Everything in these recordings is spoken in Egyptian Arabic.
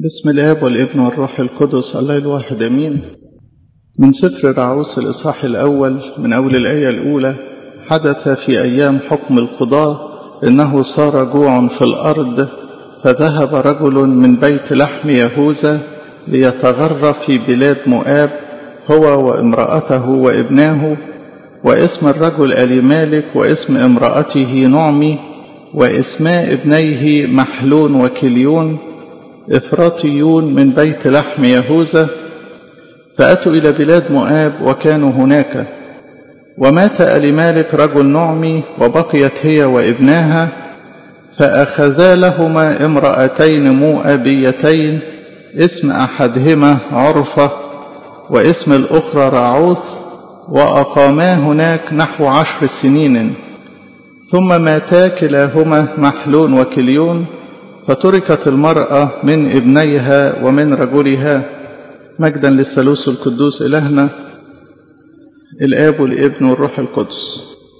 بسم الاب والابن والروح القدس الله الواحد امين من سفر رعوس الاصحاح الاول من اول الايه الاولى حدث في ايام حكم القضاه انه صار جوع في الارض فذهب رجل من بيت لحم يهوذا ليتغرى في بلاد مؤاب هو وامراته وابناه واسم الرجل اليمالك واسم امراته نعمي واسماء ابنيه محلون وكليون إفراطيون من بيت لحم يهوذا فأتوا إلى بلاد مؤاب وكانوا هناك ومات أليمالك رجل نعمي وبقيت هي وابناها فأخذا لهما امرأتين مؤابيتين اسم أحدهما عرفة واسم الأخرى راعوث وأقاما هناك نحو عشر سنين ثم ماتا كلاهما محلون وكليون فتركت المرأة من ابنيها ومن رجلها مجدا للثالوث القدوس إلهنا الآب والابن والروح القدس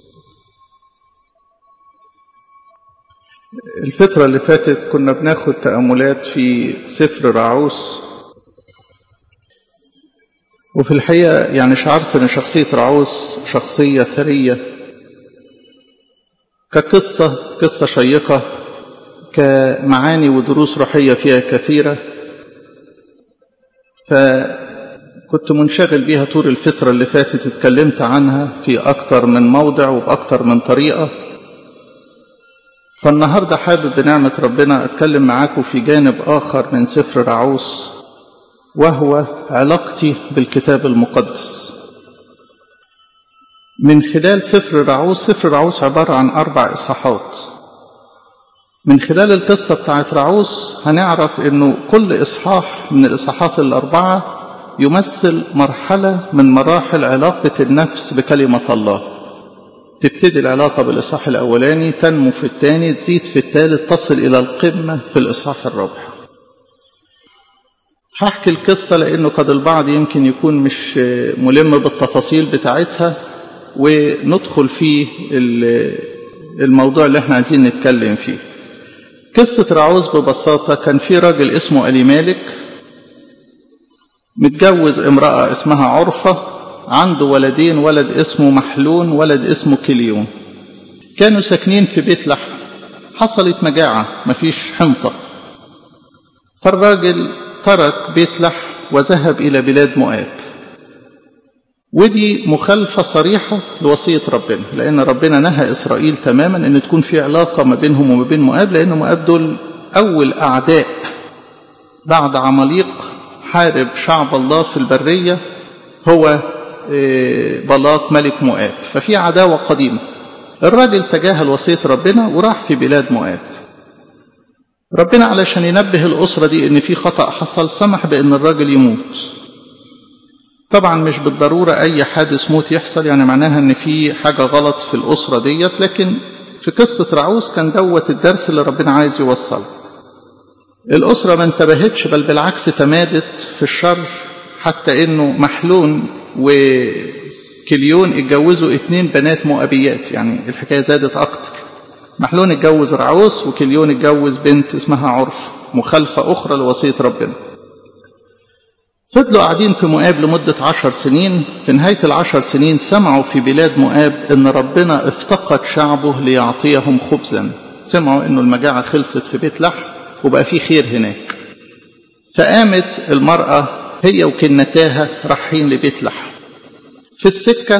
الفترة اللي فاتت كنا بناخد تأملات في سفر رعوس وفي الحقيقة يعني شعرت أن شخصية رعوس شخصية ثرية كقصة قصة شيقة كمعاني ودروس روحية فيها كثيرة فكنت منشغل بيها طول الفترة اللي فاتت اتكلمت عنها في أكتر من موضع وبأكتر من طريقة فالنهاردة حابب بنعمة ربنا أتكلم معاكم في جانب آخر من سفر رعوس وهو علاقتي بالكتاب المقدس من خلال سفر رعوس سفر رعوس عبارة عن أربع إصحاحات من خلال القصة بتاعت رعوس هنعرف انه كل اصحاح من الاصحاحات الاربعة يمثل مرحلة من مراحل علاقة النفس بكلمة الله تبتدي العلاقة بالإصحاح الأولاني تنمو في الثاني تزيد في الثالث تصل إلى القمة في الإصحاح الرابع هحكي القصة لأنه قد البعض يمكن يكون مش ملم بالتفاصيل بتاعتها وندخل في الموضوع اللي احنا عايزين نتكلم فيه قصة رعوز ببساطة كان في راجل اسمه ألي مالك متجوز امرأة اسمها عرفة عنده ولدين ولد اسمه محلون ولد اسمه كليون كانوا ساكنين في بيت لحم حصلت مجاعة مفيش حنطة فالراجل ترك بيت لحم وذهب إلى بلاد مؤاب ودي مخالفة صريحة لوصية ربنا لأن ربنا نهى إسرائيل تماما أن تكون في علاقة ما بينهم وما بين مؤاب لأن مؤاب دول أول أعداء بعد عماليق حارب شعب الله في البرية هو بلاط ملك مؤاب ففي عداوة قديمة الراجل تجاهل وصية ربنا وراح في بلاد مؤاب ربنا علشان ينبه الأسرة دي أن في خطأ حصل سمح بأن الراجل يموت طبعا مش بالضرورة أي حادث موت يحصل يعني معناها أن في حاجة غلط في الأسرة ديت لكن في قصة رعوس كان دوت الدرس اللي ربنا عايز يوصله الأسرة ما انتبهتش بل بالعكس تمادت في الشر حتى أنه محلون وكليون اتجوزوا اتنين بنات مؤبيات يعني الحكاية زادت أكتر محلون اتجوز رعوس وكليون اتجوز بنت اسمها عرف مخالفة أخرى لوصية ربنا فضلوا قاعدين في مؤاب لمدة عشر سنين في نهاية العشر سنين سمعوا في بلاد مؤاب ان ربنا افتقد شعبه ليعطيهم خبزا سمعوا انه المجاعة خلصت في بيت لحم وبقى في خير هناك فقامت المرأة هي وكنتاها رايحين لبيت لحم في السكة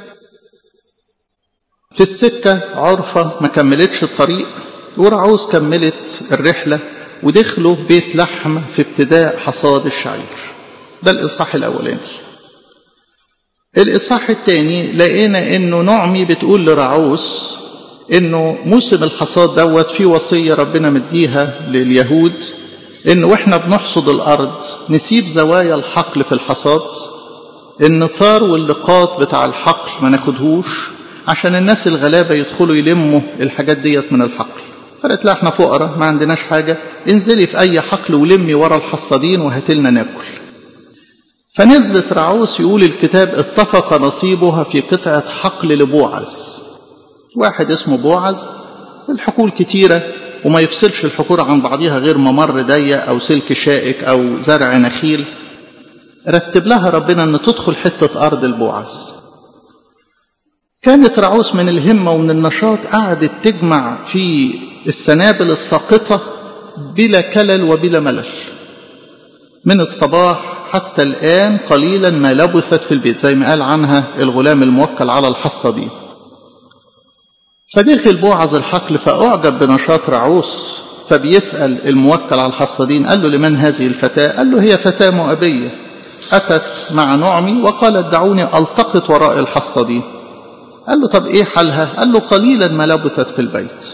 في السكة عرفة ما كملتش الطريق ورعوز كملت الرحلة ودخلوا بيت لحم في ابتداء حصاد الشعير ده الإصحاح الأولاني الإصحاح الثاني لقينا إنه نعمي بتقول لرعوس إنه موسم الحصاد دوت في وصية ربنا مديها لليهود إن وإحنا بنحصد الأرض نسيب زوايا الحقل في الحصاد النثار واللقاط بتاع الحقل ما ناخدهوش عشان الناس الغلابة يدخلوا يلموا الحاجات ديت من الحقل قالت لا احنا فقراء ما عندناش حاجة انزلي في أي حقل ولمي ورا الحصادين وهاتلنا ناكل فنزلت رعوس يقول الكتاب اتفق نصيبها في قطعة حقل لبوعز واحد اسمه بوعز الحقول كتيرة وما يفصلش الحقول عن بعضها غير ممر ضيق أو سلك شائك أو زرع نخيل رتب لها ربنا أن تدخل حتة أرض البوعز كانت رعوس من الهمة ومن النشاط قعدت تجمع في السنابل الساقطة بلا كلل وبلا ملل من الصباح حتى الآن قليلا ما لبثت في البيت زي ما قال عنها الغلام الموكل على الحصة دي فدخل بوعز الحقل فأعجب بنشاط رعوس فبيسأل الموكل على الحصادين قال له لمن هذه الفتاة قال له هي فتاة مؤبية أتت مع نعمي وقالت دعوني ألتقط وراء الحصادين قال له طب إيه حالها قال له قليلا ما لبثت في البيت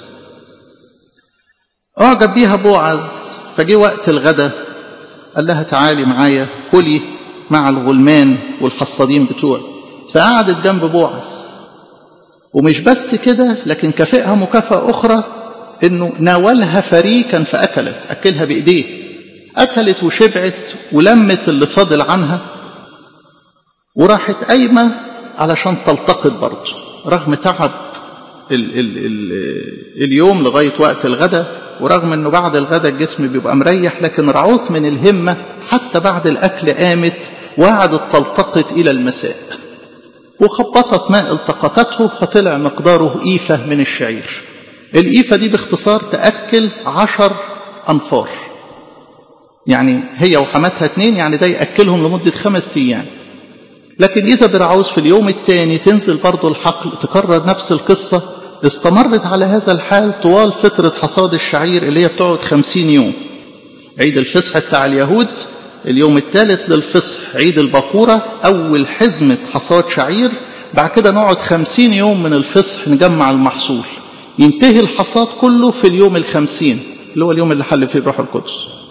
أعجب بيها بوعز فجي وقت الغدا قال لها تعالي معايا كلي مع الغلمان والحصادين بتوعي فقعدت جنب بوعز ومش بس كده لكن كافئها مكافأة أخرى إنه ناولها فريكا فأكلت أكلها بإيديه أكلت وشبعت ولمت اللي فاضل عنها وراحت قايمة علشان تلتقط برضه رغم تعب ال ال ال اليوم لغاية وقت الغداء ورغم انه بعد الغداء الجسم بيبقى مريح لكن رعوث من الهمة حتى بعد الأكل قامت وقعدت تلتقط إلى المساء وخبطت ما التقطته فطلع مقداره إيفة من الشعير الإيفة دي باختصار تأكل عشر أنفار يعني هي وحماتها اتنين يعني ده يأكلهم لمدة خمس أيام لكن إذا برعوز في اليوم الثاني تنزل برضه الحقل تكرر نفس القصة استمرت على هذا الحال طوال فترة حصاد الشعير اللي هي بتقعد خمسين يوم عيد الفصح بتاع اليهود اليوم الثالث للفصح عيد البقورة أول حزمة حصاد شعير بعد كده نقعد خمسين يوم من الفصح نجمع المحصول ينتهي الحصاد كله في اليوم الخمسين اللي هو اليوم اللي حل فيه الروح القدس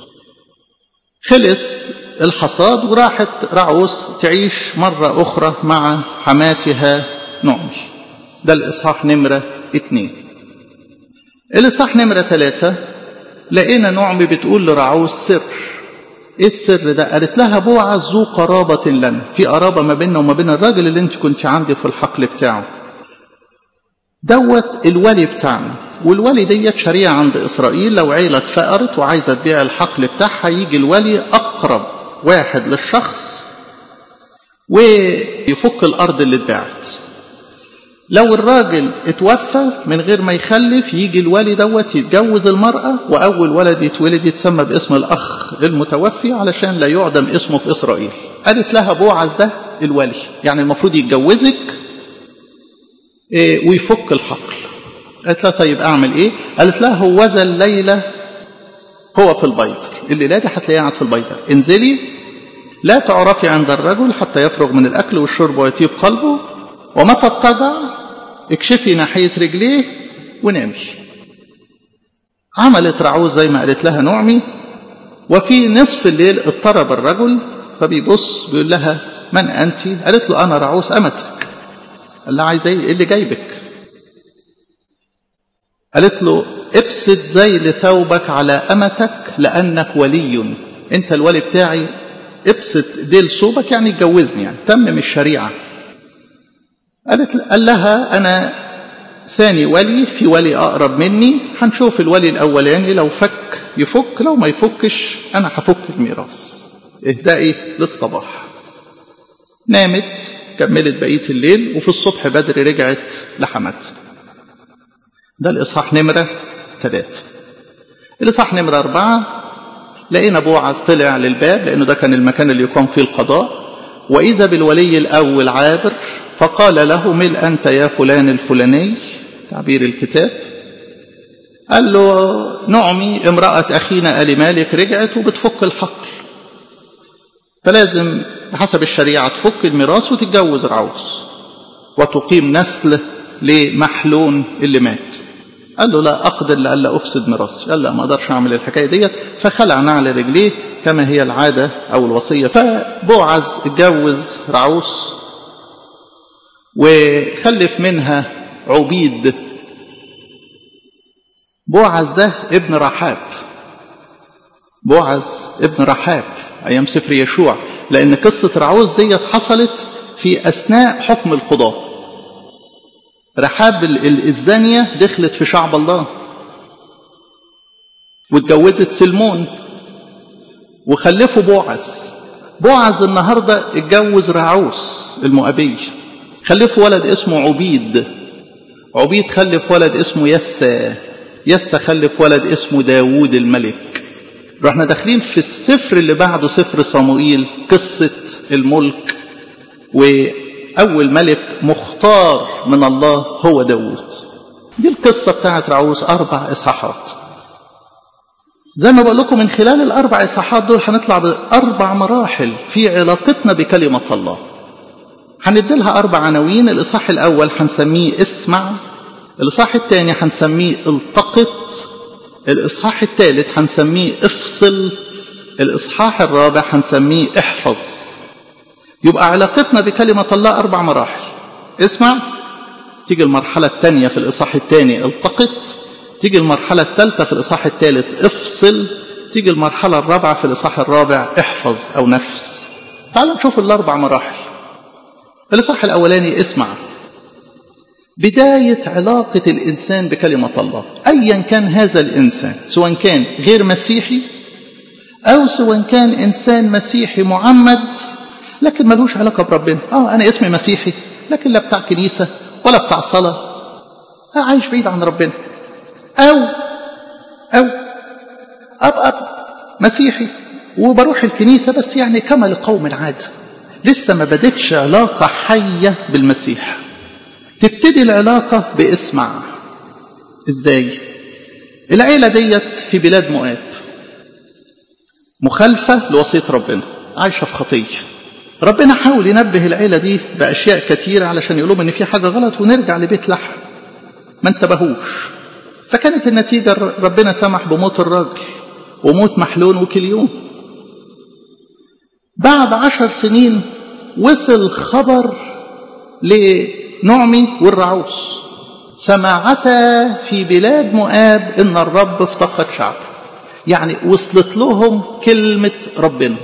خلص الحصاد وراحت رعوس تعيش مرة أخرى مع حماتها نعمي ده الإصحاح نمرة اتنين الإصحاح نمرة ثلاثة لقينا نعمي بتقول لرعوس سر ايه السر ده قالت لها بوعز ذو قرابة لنا في قرابة ما بيننا وما بين الراجل اللي انت كنت عندي في الحقل بتاعه دوت الولي بتاعنا والولي ديت شريعة عند إسرائيل لو عيلة اتفقرت وعايزة تبيع الحقل بتاعها يجي الولي أقرب واحد للشخص ويفك الأرض اللي اتباعت لو الراجل اتوفى من غير ما يخلف يجي الولي دوت يتجوز المرأة وأول ولد يتولد يتسمى باسم الأخ المتوفي علشان لا يعدم اسمه في إسرائيل قالت لها بوعز ده الولي يعني المفروض يتجوزك إيه ويفك الحقل قالت لها طيب أعمل إيه قالت لها هوذا الليلة هو في البيضر الليلة دي هتلاقيه قاعد في البيضر انزلي لا تعرفي عند الرجل حتى يفرغ من الأكل والشرب ويطيب قلبه ومتى اضطجع اكشفي ناحية رجليه ونامي عملت رعوز زي ما قالت لها نعمي وفي نصف الليل اضطرب الرجل فبيبص بيقول لها من أنت قالت له أنا رعوز أمتك قال لها عايزة ايه اللي جايبك قالت له ابسط ذيل ثوبك على أمتك لأنك ولي أنت الولي بتاعي ابسط ديل ثوبك يعني اتجوزني يعني تمم الشريعة قالت قال لها أنا ثاني ولي في ولي أقرب مني هنشوف الولي الأولاني لو فك يفك لو ما يفكش أنا هفك الميراث اهدئي للصباح نامت كملت بقية الليل وفي الصبح بدري رجعت لحماتها ده الإصحاح نمرة ثلاثة الإصحاح نمرة أربعة لقينا بوعز طلع للباب لأنه ده كان المكان اللي يقام فيه القضاء وإذا بالولي الأول عابر فقال له مل أنت يا فلان الفلاني تعبير الكتاب قال له نعمي امرأة أخينا آل مالك رجعت وبتفك الحقل فلازم بحسب الشريعة تفك الميراث وتتجوز رعوس وتقيم نسل لمحلون اللي مات قال له لا أقدر لألا أفسد ميراثي قال لا ما أقدرش أعمل الحكاية ديت فخلع نعل رجليه كما هي العادة أو الوصية فبوعز اتجوز رعوس وخلف منها عبيد بوعز ده ابن رحاب بوعز ابن رحاب أيام سفر يشوع لأن قصة رعوز ديت حصلت في أثناء حكم القضاء رحاب الزانية دخلت في شعب الله واتجوزت سلمون وخلفوا بوعز بوعز النهاردة اتجوز رعوس المؤبي خلفوا ولد اسمه عبيد عبيد خلف ولد اسمه يسى يسى خلف ولد اسمه داوود الملك رحنا داخلين في السفر اللي بعده سفر صموئيل قصة الملك وأول ملك مختار من الله هو داوود دي القصة بتاعت رعوس أربع إصحاحات زي ما بقول لكم من خلال الأربع إصحاحات دول هنطلع بأربع مراحل في علاقتنا بكلمة الله هنديلها أربع عناوين الإصحاح الأول هنسميه اسمع الإصحاح الثاني هنسميه التقط الإصحاح الثالث هنسميه افصل الإصحاح الرابع هنسميه احفظ يبقى علاقتنا بكلمة الله أربع مراحل اسمع تيجي المرحلة الثانية في الإصحاح الثاني التقط تيجي المرحلة الثالثة في الإصحاح الثالث افصل تيجي المرحلة الرابعة في الإصحاح الرابع احفظ أو نفس تعالوا نشوف الأربع مراحل الإصحاح الأولاني اسمع بداية علاقة الإنسان بكلمة الله أيا كان هذا الإنسان سواء كان غير مسيحي أو سواء كان إنسان مسيحي معمد لكن ملوش علاقة بربنا آه أنا اسمي مسيحي لكن لا بتاع كنيسة ولا بتاع صلاة آه عايش بعيد عن ربنا أو أو أب أب مسيحي وبروح الكنيسة بس يعني كما لقوم العادة لسه ما بدتش علاقة حية بالمسيح تبتدي العلاقة باسمع ازاي العيلة ديت في بلاد مؤاب مخالفة لوصية ربنا عايشة في خطية ربنا حاول ينبه العيلة دي بأشياء كتيرة علشان يقول لهم إن في حاجة غلط ونرجع لبيت لحم ما انتبهوش فكانت النتيجة ربنا سمح بموت الراجل وموت محلون وكليون بعد عشر سنين وصل خبر لنعمي والرعوس سمعتا في بلاد مؤاب ان الرب افتقد شعبه يعني وصلت لهم كلمة ربنا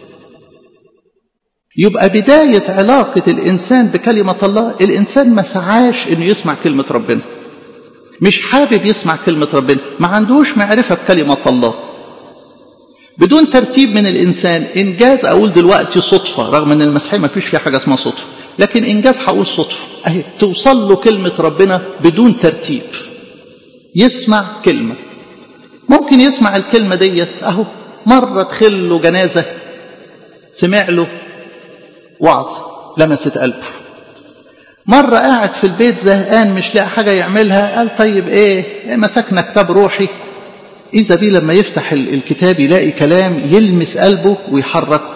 يبقى بداية علاقة الإنسان بكلمة الله الإنسان ما سعاش إنه يسمع كلمة ربنا مش حابب يسمع كلمة ربنا ما عندوش معرفة بكلمة الله بدون ترتيب من الإنسان إنجاز أقول دلوقتي صدفة رغم أن المسيحية ما فيش فيها حاجة اسمها صدفة لكن إنجاز هقول صدفة أهي توصل له كلمة ربنا بدون ترتيب يسمع كلمة ممكن يسمع الكلمة ديت أهو مرة تخل له جنازة سمع له وعظ لمست قلبه مرة قاعد في البيت زهقان مش لاقي حاجة يعملها قال طيب ايه مسكنا كتاب روحي إذا بيه لما يفتح الكتاب يلاقي كلام يلمس قلبه ويحركه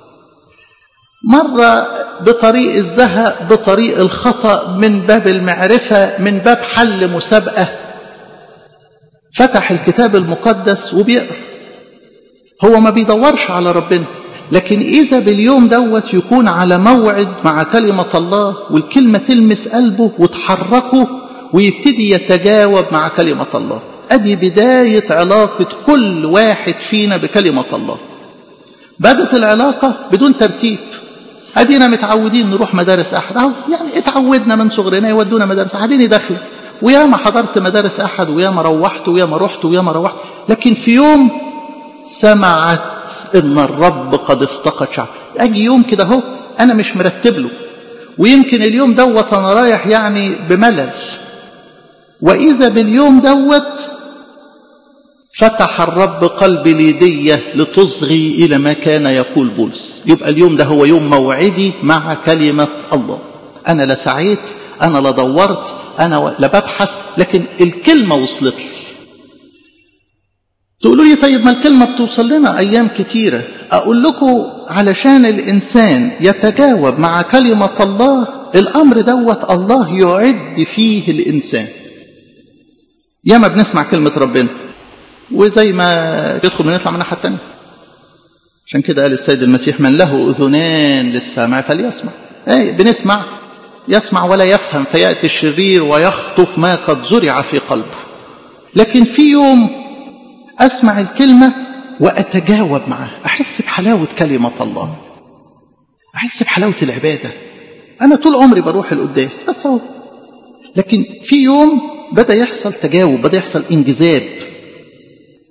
مرة بطريق الزهق بطريق الخطأ من باب المعرفة من باب حل مسابقة فتح الكتاب المقدس وبيقرأ هو ما بيدورش على ربنا لكن إذا باليوم دوت يكون على موعد مع كلمة الله والكلمة تلمس قلبه وتحركه ويبتدي يتجاوب مع كلمة الله أدي بداية علاقة كل واحد فينا بكلمة الله بدت العلاقة بدون ترتيب أدينا متعودين نروح مدارس أحد أهو يعني اتعودنا من صغرنا يودونا مدارس أحد أديني داخلة وياما حضرت مدارس أحد وياما روحت وياما رحت وياما روحت لكن في يوم سمعت ان الرب قد افتقد شعب اجي يوم كده اهو انا مش مرتب له ويمكن اليوم دوت انا رايح يعني بملل واذا باليوم دوت فتح الرب قلب ليدية لتصغي إلى ما كان يقول بولس يبقى اليوم ده هو يوم موعدي مع كلمة الله أنا لا سعيت أنا لا دورت أنا لا ببحث لكن الكلمة وصلت لي تقولوا لي طيب ما الكلمة بتوصل لنا أيام كتيرة أقول لكم علشان الإنسان يتجاوب مع كلمة الله الأمر دوت الله يعد فيه الإنسان ياما بنسمع كلمة ربنا وزي ما يدخل من يطلع من الناحية التانية عشان كده قال السيد المسيح من له أذنان للسمع فليسمع أي بنسمع يسمع ولا يفهم فيأتي الشرير ويخطف ما قد زرع في قلبه لكن في يوم أسمع الكلمة وأتجاوب معها أحس بحلاوة كلمة الله أحس بحلاوة العبادة أنا طول عمري بروح القداس بس هو لكن في يوم بدأ يحصل تجاوب بدأ يحصل انجذاب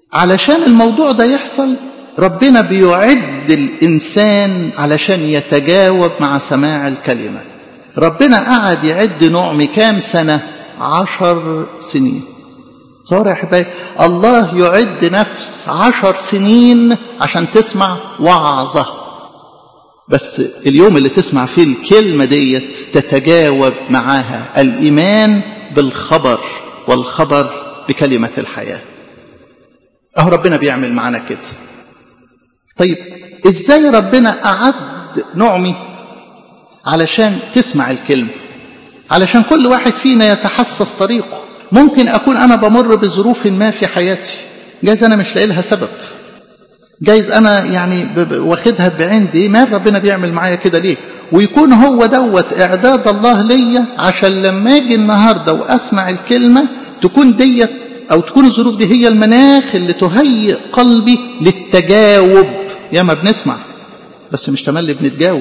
علشان الموضوع ده يحصل ربنا بيعد الإنسان علشان يتجاوب مع سماع الكلمة ربنا قعد يعد نعمي كام سنة عشر سنين صار يا حبايبي الله يعد نفس عشر سنين عشان تسمع وعظة بس اليوم اللي تسمع فيه الكلمة ديت تتجاوب معاها الإيمان بالخبر والخبر بكلمة الحياة أهو ربنا بيعمل معانا كده طيب إزاي ربنا أعد نعمي علشان تسمع الكلمة علشان كل واحد فينا يتحسس طريقه ممكن أكون أنا بمر بظروف ما في حياتي جايز أنا مش لاقي لها سبب جايز أنا يعني واخدها بعين دي ما ربنا بيعمل معايا كده ليه ويكون هو دوت إعداد الله ليا عشان لما أجي النهاردة وأسمع الكلمة تكون ديت أو تكون الظروف دي هي المناخ اللي تهيئ قلبي للتجاوب يا ما بنسمع بس مش تملي بنتجاوب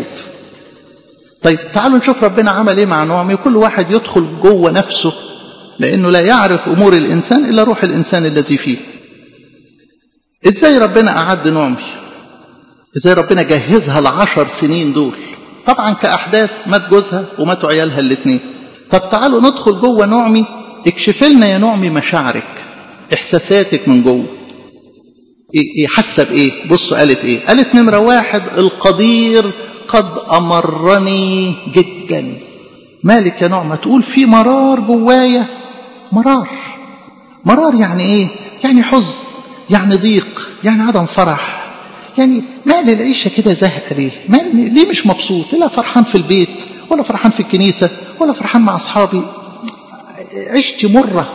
طيب تعالوا نشوف ربنا عمل ايه مع نعمي كل واحد يدخل جوه نفسه لانه لا يعرف امور الانسان الا روح الانسان الذي فيه ازاي ربنا اعد نعمي ازاي ربنا جهزها العشر سنين دول طبعا كاحداث مات جوزها وماتوا عيالها الاثنين طب تعالوا ندخل جوه نعمي اكشف لنا يا نعمي مشاعرك احساساتك من جوه ايه حاسه بايه بصوا قالت ايه قالت نمره واحد القدير قد امرني جدا مالك يا نعمه تقول في مرار جوايا مرار مرار يعني ايه يعني حزن يعني ضيق يعني عدم فرح يعني مال العيشة كده زهقة ليه مال ليه مش مبسوط لا فرحان في البيت ولا فرحان في الكنيسة ولا فرحان مع أصحابي عشت مرة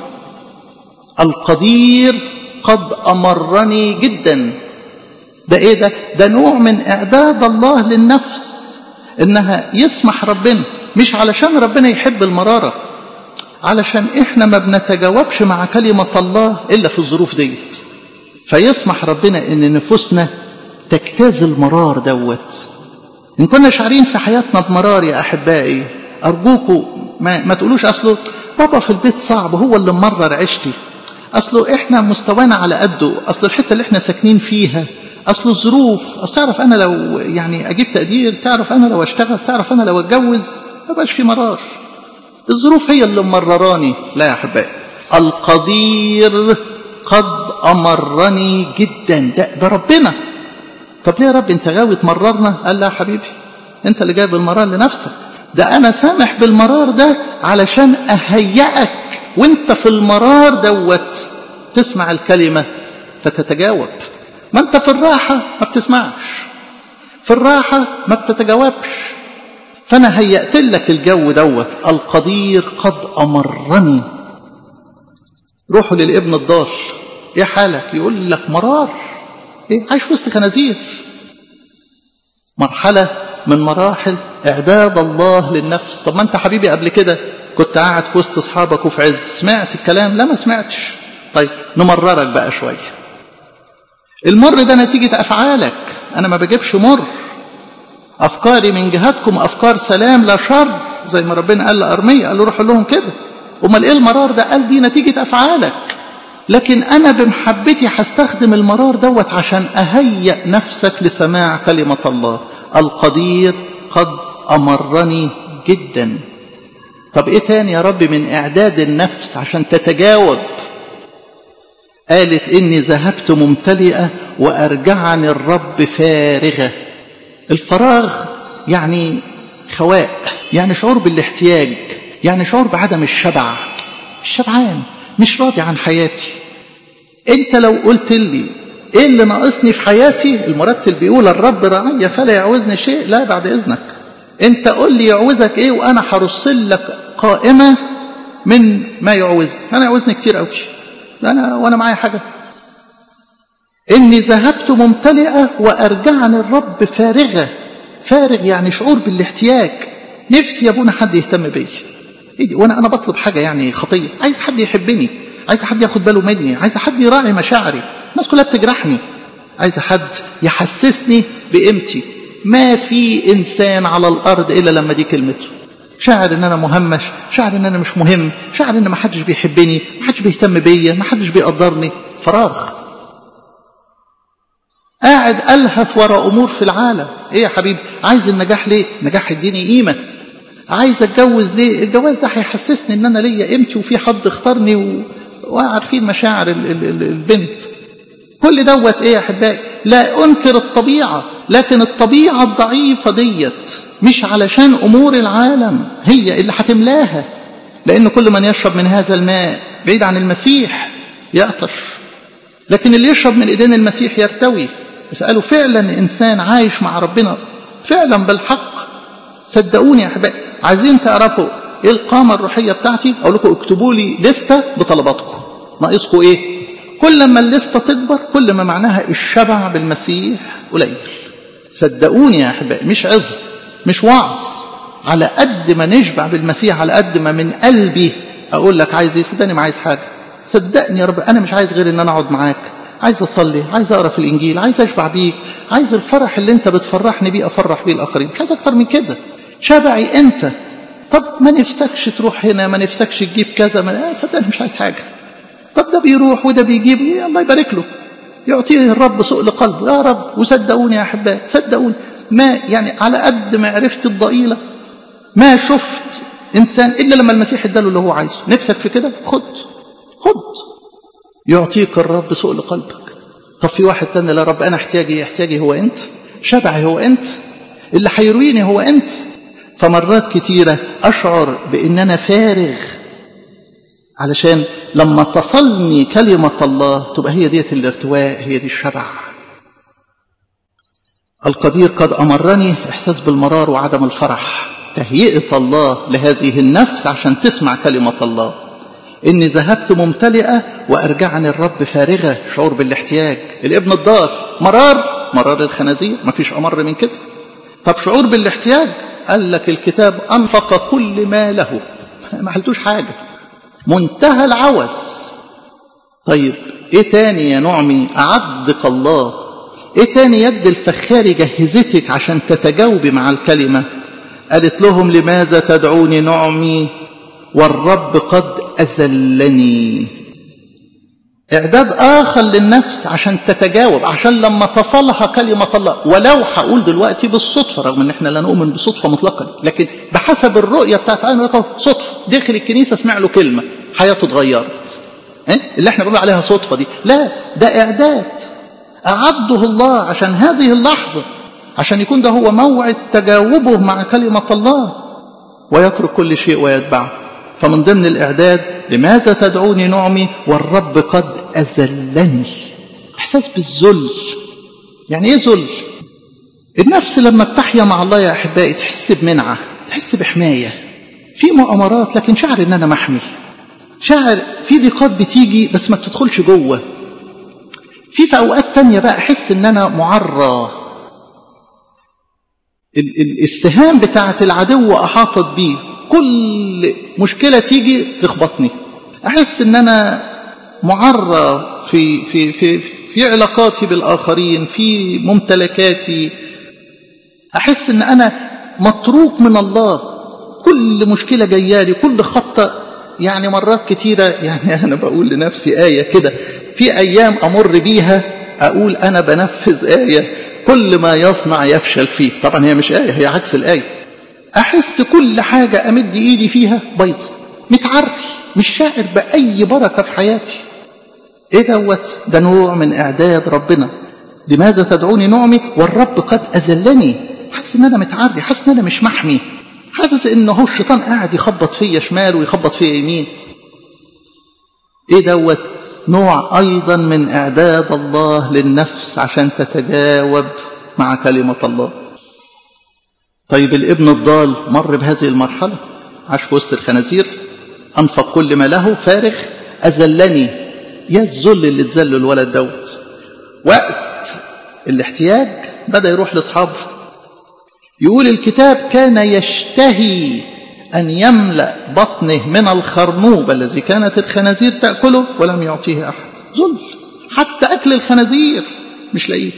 القدير قد أمرني جدا ده ايه ده ده نوع من اعداد الله للنفس انها يسمح ربنا مش علشان ربنا يحب المرارة علشان احنا ما بنتجاوبش مع كلمة الله الا في الظروف ديت فيسمح ربنا ان نفوسنا تجتاز المرار دوت ان كنا شعرين في حياتنا بمرار يا احبائي ارجوكوا ما, ما تقولوش اصله بابا في البيت صعب هو اللي ممرر عيشتي اصله احنا مستوانا على قده اصل الحته اللي احنا ساكنين فيها اصل الظروف اصل تعرف انا لو يعني اجيب تقدير تعرف انا لو اشتغل تعرف انا لو اتجوز ما بقاش في مرار الظروف هي اللي مرراني لا يا احبائي القدير قد امرني جدا ده, ده ربنا طب ليه يا رب انت غاوي تمررنا قال لا يا حبيبي انت اللي جايب المرار لنفسك ده انا سامح بالمرار ده علشان اهيئك وانت في المرار دوت تسمع الكلمه فتتجاوب ما انت في الراحة ما بتسمعش في الراحة ما بتتجاوبش فأنا هيأت لك الجو دوت القدير قد أمرني روحوا للابن الضال ايه حالك يقول لك مرار ايه عايش في وسط خنازير مرحلة من مراحل إعداد الله للنفس طب ما أنت حبيبي قبل كده كنت قاعد في وسط أصحابك وفي عز سمعت الكلام لا ما سمعتش طيب نمررك بقى شوية المر ده نتيجة أفعالك أنا ما بجيبش مر أفكاري من جهتكم أفكار سلام لا شر زي ما ربنا قال لأرمية قال له روح لهم كده أمال إيه المرار ده قال دي نتيجة أفعالك لكن أنا بمحبتي هستخدم المرار دوت عشان أهيئ نفسك لسماع كلمة الله القدير قد أمرني جدا طب إيه تاني يا رب من إعداد النفس عشان تتجاوب قالت إني ذهبت ممتلئة وأرجعني الرب فارغة الفراغ يعني خواء يعني شعور بالاحتياج يعني شعور بعدم الشبع الشبعان مش راضي عن حياتي انت لو قلت لي ايه اللي ناقصني في حياتي المرتل بيقول الرب رعي فلا يعوزني شيء لا بعد اذنك انت قول لي يعوزك ايه وانا هرسل لك قائمه من ما يعوزني انا يعوزني كتير قوي انا وانا معايا حاجه اني ذهبت ممتلئه وارجعني الرب فارغه فارغ يعني شعور بالاحتياج نفسي يا ابونا حد يهتم بيا ايه دي وانا انا بطلب حاجه يعني خطيه عايز حد يحبني عايز حد ياخد باله مني عايز حد يراعي مشاعري الناس كلها بتجرحني عايز حد يحسسني بقيمتي ما في انسان على الارض الا لما دي كلمته شاعر ان انا مهمش شاعر ان انا مش مهم شاعر ان ما حدش بيحبني ما حدش بيهتم بيا ما حدش بيقدرني فراغ قاعد ألهث وراء أمور في العالم إيه يا حبيبي عايز النجاح ليه نجاح يديني قيمة عايز أتجوز ليه الجواز ده هيحسسني إن أنا ليا قيمتي وفي حد اختارني و... وعارفين مشاعر ال... ال... ال... البنت كل دوت إيه يا أحبائي لا أنكر الطبيعة لكن الطبيعة الضعيفة ديت مش علشان أمور العالم هي اللي هتملاها لأن كل من يشرب من هذا الماء بعيد عن المسيح يعطش لكن اللي يشرب من إيدين المسيح يرتوي اسألوا فعلا إنسان عايش مع ربنا فعلا بالحق صدقوني يا أحبائي عايزين تعرفوا إيه القامة الروحية بتاعتي أقول لكم اكتبوا لي لستة بطلباتكم ناقصكم إيه كل ما الليستة تكبر كل ما معناها الشبع بالمسيح قليل صدقوني يا أحبائي مش عظم مش وعظ على قد ما نشبع بالمسيح على قد ما من قلبي أقول لك عايز إيه صدقني ما عايز حاجة صدقني يا رب أنا مش عايز غير إن أنا أقعد معاك عايز أصلي عايز أقرأ في الإنجيل عايز أشبع بيك عايز الفرح اللي أنت بتفرحني بيه أفرح بيه الآخرين مش عايز أكتر من كده شبعي أنت طب ما نفسكش تروح هنا ما نفسكش تجيب كذا ما صدقني مش عايز حاجة طب ده بيروح وده بيجيب إيه الله يبارك له يعطيه الرب سؤل قلبه يا رب وصدقوني يا أحبائي صدقوني ما يعني على قد معرفتي الضئيلة ما شفت إنسان إلا لما المسيح اداله اللي هو عايزه نفسك في كده خد خد يعطيك الرب سؤل قلبك طب في واحد تاني لا رب أنا احتياجي احتياجي هو أنت شبعي هو أنت اللي هيرويني هو أنت فمرات كتيرة أشعر بأن أنا فارغ علشان لما تصلني كلمة الله تبقى هي ديت الارتواء هي دي الشبع القدير قد أمرني إحساس بالمرار وعدم الفرح تهيئة الله لهذه النفس عشان تسمع كلمة الله إني ذهبت ممتلئة وأرجعني الرب فارغة شعور بالاحتياج الابن الضال مرار مرار الخنازير مفيش أمر من كده طب شعور بالاحتياج قال لك الكتاب أنفق كل ما له ما حلتوش حاجة منتهى العوز طيب ايه تاني يا نعمي أعدك الله ايه تاني يد الفخار جهزتك عشان تتجاوبي مع الكلمة قالت لهم لماذا تدعوني نعمي والرب قد أزلني إعداد آخر للنفس عشان تتجاوب عشان لما تصلها كلمة الله ولو هقول دلوقتي بالصدفة رغم إن إحنا لا نؤمن بصدفة مطلقا لكن بحسب الرؤية بتاعت أنا صدفة دخل الكنيسة سمع له كلمة حياته اتغيرت إيه؟ اللي احنا بنقول عليها صدفة دي لا ده إعداد أعده الله عشان هذه اللحظة عشان يكون ده هو موعد تجاوبه مع كلمة الله ويترك كل شيء ويتبعه فمن ضمن الإعداد لماذا تدعوني نعمي والرب قد أذلني إحساس بالذل يعني إيه ذل النفس لما بتحيا مع الله يا أحبائي تحس بمنعة تحس بحماية في مؤامرات لكن شعر إن أنا محمي شعر في ضيقات بتيجي بس ما بتدخلش جوه في في أوقات تانية بقى أحس إن أنا معرى السهام بتاعت العدو أحاطت بيه كل مشكلة تيجي تخبطني أحس إن أنا معرى في في في في علاقاتي بالآخرين في ممتلكاتي أحس إن أنا متروك من الله كل مشكلة جايالي كل خطة يعني مرات كتيرة يعني أنا بقول لنفسي آية كده في أيام أمر بيها أقول أنا بنفذ آية كل ما يصنع يفشل فيه طبعا هي مش آية هي عكس الآية أحس كل حاجة أمد إيدي فيها بايظة متعري مش شاعر بأي بركة في حياتي إيه دوت ده نوع من إعداد ربنا لماذا تدعوني نعمي والرب قد أذلني حاسس إن أنا متعري حاسس إن أنا مش محمي حاسس إن هو الشيطان قاعد يخبط فيا شمال ويخبط فيا يمين إيه دوت نوع أيضا من إعداد الله للنفس عشان تتجاوب مع كلمة الله طيب الابن الضال مر بهذه المرحلة عاش في وسط الخنازير أنفق كل ما له فارغ أذلني يا الذل اللي اتذل الولد دوت وقت الاحتياج بدأ يروح لأصحابه يقول الكتاب كان يشتهي أن يملأ بطنه من الخرنوب الذي كانت الخنازير تأكله ولم يعطيه أحد ذل حتى أكل الخنازير مش لاقيه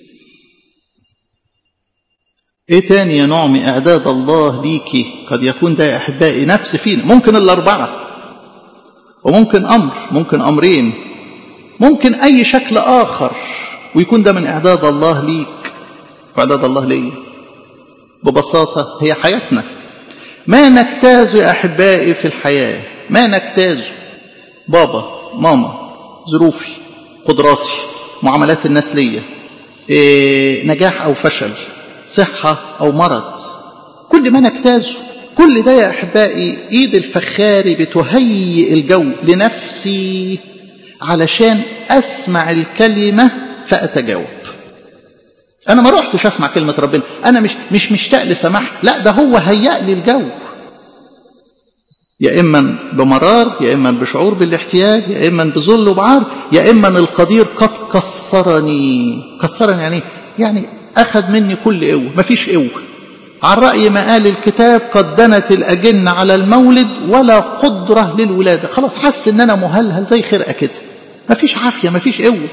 ايه تاني يا نعم اعداد الله ليكي قد يكون ده يا احبائي نفس فينا ممكن الاربعه وممكن امر ممكن امرين ممكن اي شكل اخر ويكون ده من إعداد الله ليك وإعداد الله ليا ببساطة هي حياتنا ما نجتاز يا أحبائي في الحياة ما نجتاز بابا ماما ظروفي قدراتي معاملات الناس ليا إيه نجاح أو فشل صحة أو مرض كل ما نجتازه كل ده يا أحبائي إيد الفخاري بتهيئ الجو لنفسي علشان أسمع الكلمة فأتجاوب أنا ما رحتش أسمع كلمة ربنا أنا مش مش مشتاق لسماح لا ده هو هيأ لي الجو يا إما بمرار يا إما بشعور بالاحتياج يا إما بذل وبعار يا إما القدير قد كسرني كسرني يعني يعني أخذ مني كل قوة مفيش قوة عن رأي ما قال الكتاب قد دنت الأجنة على المولد ولا قدرة للولادة خلاص حس إن أنا مهلهل زي خرقة كده مفيش عافية مفيش قوة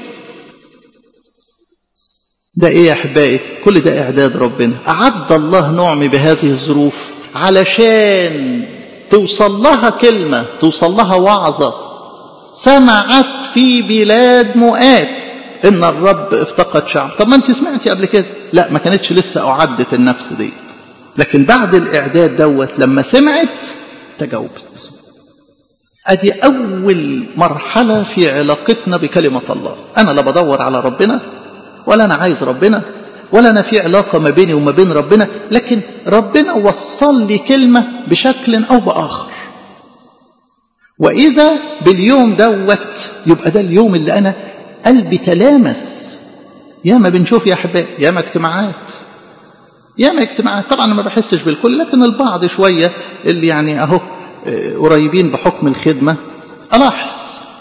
ده إيه يا أحبائي كل ده إعداد ربنا أعد الله نعمي بهذه الظروف علشان توصل لها كلمة توصل لها وعظة سمعت في بلاد مؤاب إن الرب افتقد شعب طب ما أنت سمعتي قبل كده لا ما كانتش لسه أعدت النفس ديت لكن بعد الإعداد دوت لما سمعت تجاوبت أدي أول مرحلة في علاقتنا بكلمة الله أنا لا بدور على ربنا ولا أنا عايز ربنا ولا أنا في علاقة ما بيني وما بين ربنا لكن ربنا وصل لي كلمة بشكل أو بآخر وإذا باليوم دوت يبقى ده اليوم اللي أنا قلبي تلامس ياما بنشوف يا أحبائي ياما اجتماعات ياما اجتماعات طبعا ما بحسش بالكل لكن البعض شوية اللي يعني أهو قريبين بحكم الخدمة ألاحظ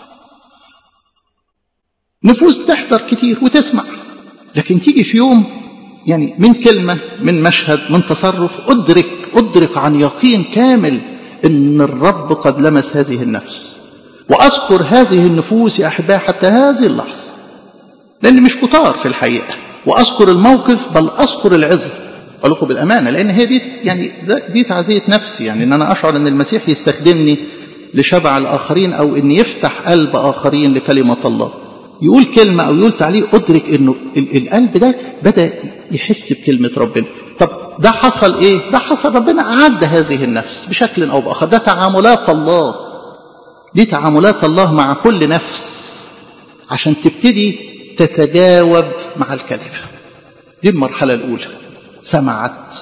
نفوس تحضر كتير وتسمع لكن تيجي في يوم يعني من كلمة من مشهد من تصرف أدرك أدرك عن يقين كامل إن الرب قد لمس هذه النفس وأذكر هذه النفوس يا أحبائي حتى هذه اللحظة لأن مش كتار في الحقيقة وأذكر الموقف بل أذكر العظة أقول لكم بالأمانة لأن هي دي يعني دي تعزية نفسي يعني إن أنا أشعر إن المسيح يستخدمني لشبع الآخرين أو إن يفتح قلب آخرين لكلمة الله يقول كلمة أو يقول تعليق أدرك إنه القلب ده بدأ يحس بكلمة ربنا طب ده حصل إيه؟ ده حصل ربنا أعد هذه النفس بشكل أو بآخر ده تعاملات الله دي تعاملات الله مع كل نفس عشان تبتدي تتجاوب مع الكلمة دي المرحلة الأولى سمعت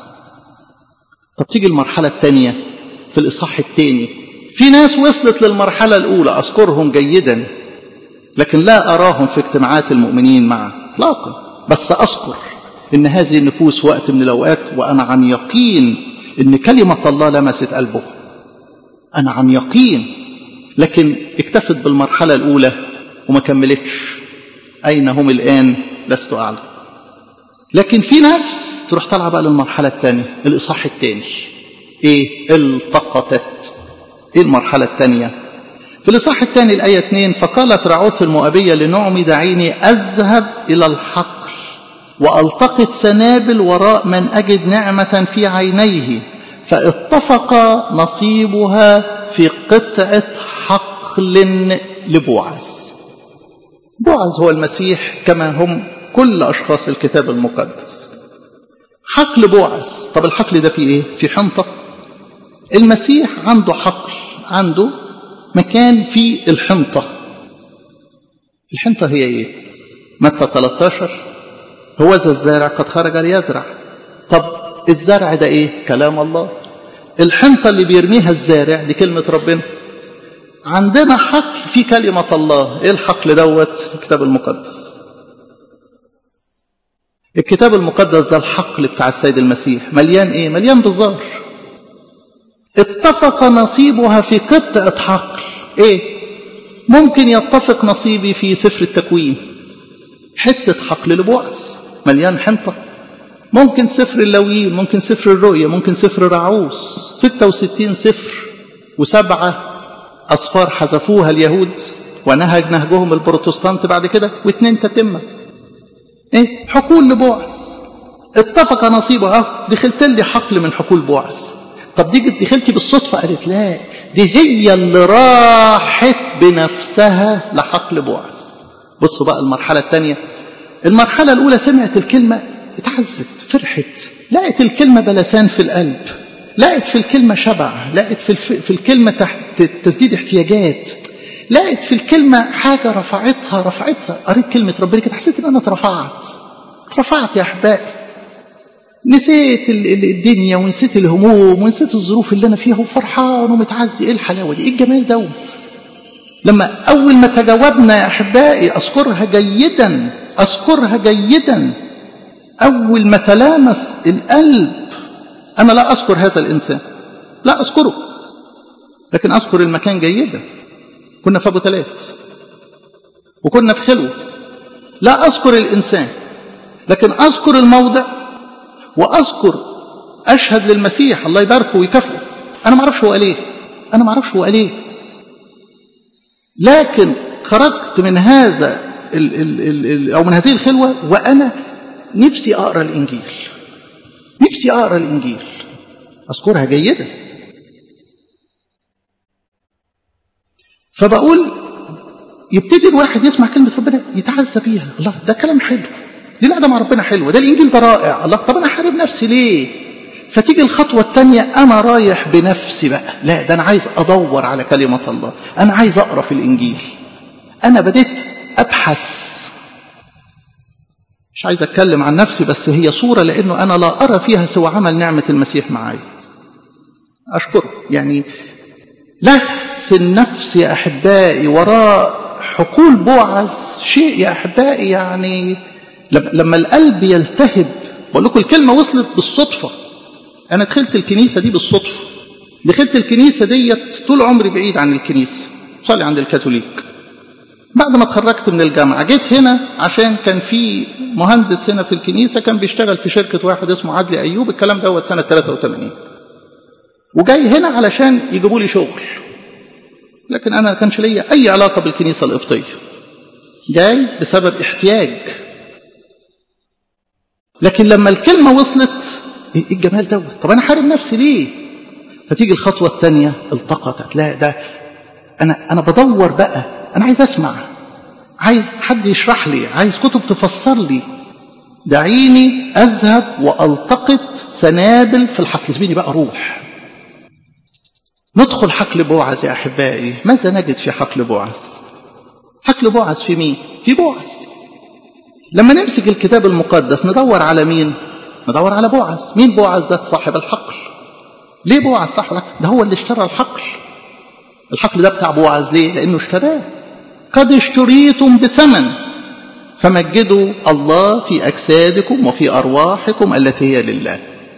طب تيجي المرحلة الثانية في الإصحاح الثاني في ناس وصلت للمرحلة الأولى أذكرهم جيدا لكن لا أراهم في اجتماعات المؤمنين معا اطلاقا بس أذكر إن هذه النفوس وقت من الأوقات وأنا عن يقين إن كلمة الله لمست قلبه أنا عن يقين لكن اكتفت بالمرحلة الأولى وما كملتش أين هم الآن لست أعلم لكن في نفس تروح طالعة بقى للمرحلة الثانية الإصحاح الثاني إيه التقطت إيه المرحلة الثانية في الإصحاح الثاني الآية 2 فقالت رعوث المؤبية لنعمي دعيني أذهب إلى الحقل وألتقط سنابل وراء من أجد نعمة في عينيه فاتفق نصيبها في قطعة حقل لبوعز بوعز هو المسيح كما هم كل أشخاص الكتاب المقدس حقل بوعز طب الحقل ده فيه إيه؟ في حنطة المسيح عنده حقل عنده مكان في الحنطة الحنطة هي إيه؟ متى 13 هو ذا الزارع قد خرج ليزرع طب الزرع ده إيه؟ كلام الله الحنطة اللي بيرميها الزارع دي كلمة ربنا عندنا حقل في كلمة الله إيه الحقل دوت الكتاب المقدس الكتاب المقدس ده الحقل بتاع السيد المسيح مليان إيه؟ مليان بزار اتفق نصيبها في قطعة حقل ايه ممكن يتفق نصيبي في سفر التكوين حتة حقل لبوعز مليان حنطة ممكن سفر اللويين ممكن سفر الرؤية ممكن سفر رعوس 66 سفر وسبعة أصفار حذفوها اليهود ونهج نهجهم البروتستانت بعد كده واثنين تتمة ايه حقول لبوعز اتفق نصيبه اه دخلت لي حقل من حقول بوعز طب دي دخلتي بالصدفة قالت لا دي هي اللي راحت بنفسها لحقل بوعز بصوا بقى المرحلة الثانية المرحلة الأولى سمعت الكلمة اتعزت فرحت لقت الكلمة بلسان في القلب لقت في الكلمة شبع لقت في, الف... في الكلمة تحت تسديد احتياجات لقت في الكلمة حاجة رفعتها رفعتها قريت كلمة ربنا كده حسيت ان انا اترفعت اترفعت يا احبائي نسيت الدنيا ونسيت الهموم ونسيت الظروف اللي انا فيها وفرحان ومتعزي ايه الحلاوه دي ايه الجمال دوت لما اول ما تجاوبنا يا احبائي اذكرها جيدا اذكرها جيدا اول ما تلامس القلب انا لا اذكر هذا الانسان لا اذكره لكن اذكر المكان جيدا كنا في ابو ثلاث وكنا في خلوه لا اذكر الانسان لكن اذكر الموضع واذكر اشهد للمسيح الله يباركه ويكافئه انا ما اعرفش هو قال ايه انا ما اعرفش هو قال ايه لكن خرجت من هذا ال ال ال ال او من هذه الخلوه وانا نفسي اقرا الانجيل نفسي اقرا الانجيل اذكرها جيدا فبقول يبتدي الواحد يسمع كلمه ربنا يتعزى بيها الله ده كلام حلو دي القعده مع ربنا حلوه ده الانجيل ده رائع الله طب انا احارب نفسي ليه فتيجي الخطوه الثانيه انا رايح بنفسي بقى لا ده انا عايز ادور على كلمه الله انا عايز اقرا في الانجيل انا بديت ابحث مش عايز اتكلم عن نفسي بس هي صوره لانه انا لا ارى فيها سوى عمل نعمه المسيح معايا اشكره يعني لف النفس يا احبائي وراء حقول بوعز شيء يا احبائي يعني لما القلب يلتهب بقول لكم الكلمة وصلت بالصدفة أنا دخلت الكنيسة دي بالصدفة دخلت الكنيسة ديت طول عمري بعيد عن الكنيسة صلي عند الكاثوليك بعد ما اتخرجت من الجامعة جيت هنا عشان كان في مهندس هنا في الكنيسة كان بيشتغل في شركة واحد اسمه عدلي أيوب الكلام دوت سنة 83 وجاي هنا علشان يجيبوا لي شغل لكن أنا ما كانش ليا أي علاقة بالكنيسة القبطية جاي بسبب احتياج لكن لما الكلمة وصلت ايه الجمال دوت طب انا حارب نفسي ليه فتيجي الخطوة الثانية التقطت لا ده انا انا بدور بقى انا عايز اسمع عايز حد يشرح لي عايز كتب تفسر لي دعيني اذهب والتقط سنابل في الحقل سيبيني بقى اروح ندخل حقل بوعز يا احبائي ماذا نجد في حقل بوعز حقل بوعز في مين في بوعز لما نمسك الكتاب المقدس ندور على مين ندور على بوعز مين بوعز ده صاحب الحقل ليه بوعز صاحب الحقل ده هو اللي اشترى الحقل الحقل ده بتاع بوعز ليه لانه اشتراه قد اشتريتم بثمن فمجدوا الله في اجسادكم وفي ارواحكم التي هي لله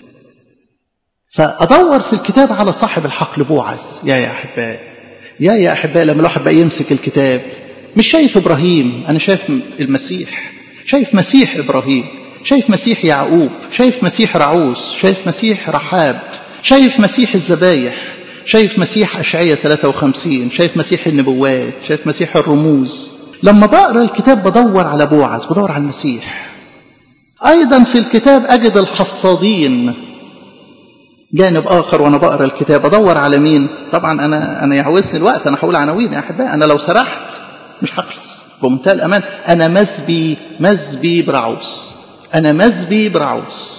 فادور في الكتاب على صاحب الحقل بوعز يا يا احبائي يا يا احبائي لما الواحد بقى يمسك الكتاب مش شايف ابراهيم انا شايف المسيح شايف مسيح إبراهيم شايف مسيح يعقوب شايف مسيح رعوس شايف مسيح رحاب شايف مسيح الذبايح شايف مسيح أشعية 53 شايف مسيح النبوات شايف مسيح الرموز لما بقرأ الكتاب بدور على بوعز بدور على المسيح أيضا في الكتاب أجد الحصادين جانب آخر وأنا بقرأ الكتاب أدور على مين طبعا أنا أنا يعوزني الوقت أنا هقول عناوين يا أحبائي أنا لو سرحت مش هخلص بمنتهى الأمان أنا مزبي مزبي برعوس أنا مزبي برعوس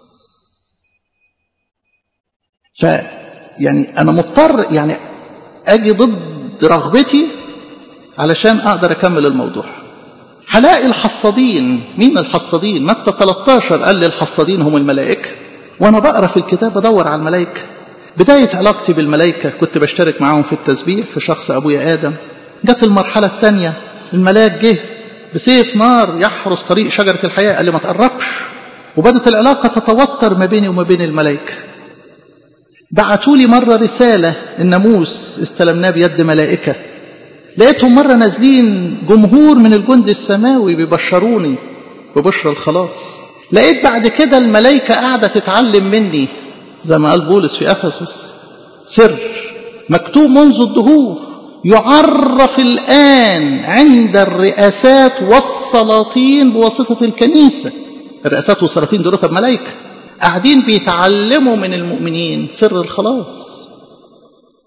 ف يعني أنا مضطر يعني أجي ضد رغبتي علشان أقدر أكمل الموضوع هلاقي الحصادين مين الحصادين متى 13 قال لي الحصادين هم الملائكة وأنا بقرأ في الكتاب بدور على الملائكة بداية علاقتي بالملائكة كنت بشترك معاهم في التسبيح في شخص أبويا آدم جت المرحلة الثانية الملاك جه بسيف نار يحرس طريق شجرة الحياة قال لي ما تقربش وبدت العلاقة تتوتر ما بيني وما بين الملائكة بعتوا لي مرة رسالة الناموس استلمناه بيد ملائكة لقيتهم مرة نازلين جمهور من الجند السماوي بيبشروني ببشرى الخلاص لقيت بعد كده الملائكة قاعدة تتعلم مني زي ما قال بولس في أفسس سر مكتوب منذ الدهور يعرف الآن عند الرئاسات والسلاطين بواسطة الكنيسة الرئاسات والسلاطين دول طب ملائكة قاعدين بيتعلموا من المؤمنين سر الخلاص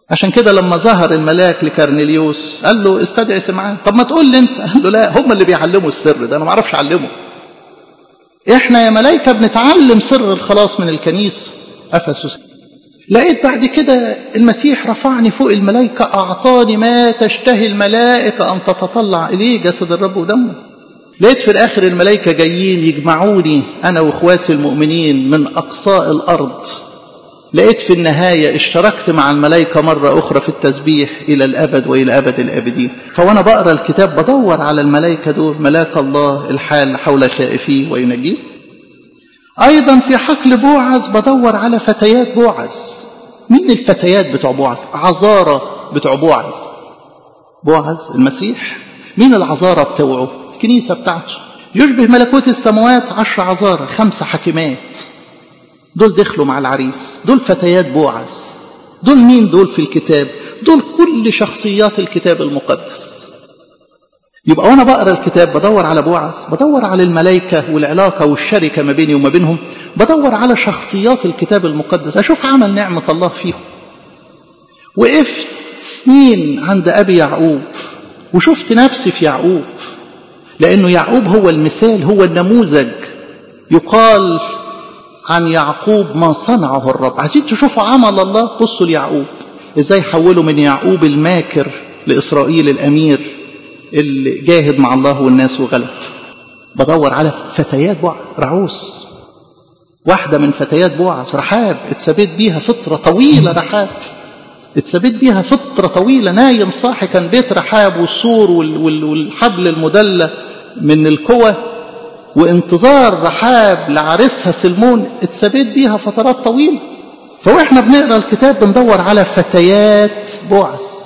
عشان كده لما ظهر الملاك لكرنيليوس قال له استدعي سمعان طب ما تقول لي انت قال له لا هم اللي بيعلموا السر ده انا ما اعرفش اعلمه احنا يا ملائكه بنتعلم سر الخلاص من الكنيسه افسس لقيت بعد كده المسيح رفعني فوق الملائكة أعطاني ما تشتهي الملائكة أن تتطلع إليه جسد الرب ودمه لقيت في الآخر الملائكة جايين يجمعوني أنا وإخواتي المؤمنين من أقصاء الأرض لقيت في النهاية اشتركت مع الملائكة مرة أخرى في التسبيح إلى الأبد وإلى أبد الآبدين فوأنا بقرأ الكتاب بدور على الملائكة دول ملاك الله الحال حول خائفيه وينجيه أيضا في حقل بوعز بدور على فتيات بوعز مين الفتيات بتوع بوعز عذارى بتوع بوعز بوعز المسيح مين العذارى بتوعه الكنيسة بتاعته يشبه ملكوت السماوات عشر عذارى خمسة حكيمات دول دخلوا مع العريس دول فتيات بوعز دول مين دول في الكتاب دول كل شخصيات الكتاب المقدس يبقى وانا بقرا الكتاب بدور على بوعز بدور على الملائكه والعلاقه والشركه ما بيني وما بينهم بدور على شخصيات الكتاب المقدس اشوف عمل نعمه الله فيهم وقفت سنين عند ابي يعقوب وشفت نفسي في يعقوب لانه يعقوب هو المثال هو النموذج يقال عن يعقوب ما صنعه الرب عايزين تشوفوا عمل الله بصوا ليعقوب ازاي حوله من يعقوب الماكر لاسرائيل الامير اللي جاهد مع الله والناس وغلب بدور على فتيات بوعز رعوس واحدة من فتيات بوعز رحاب اتثبت بيها فترة طويلة رحاب اتثبت بيها فترة طويلة نايم صاحي كان بيت رحاب والسور والحبل المدلى من الكوى وانتظار رحاب لعريسها سلمون اتثبت بيها فترات طويلة فواحنا بنقرا الكتاب بندور على فتيات بوعز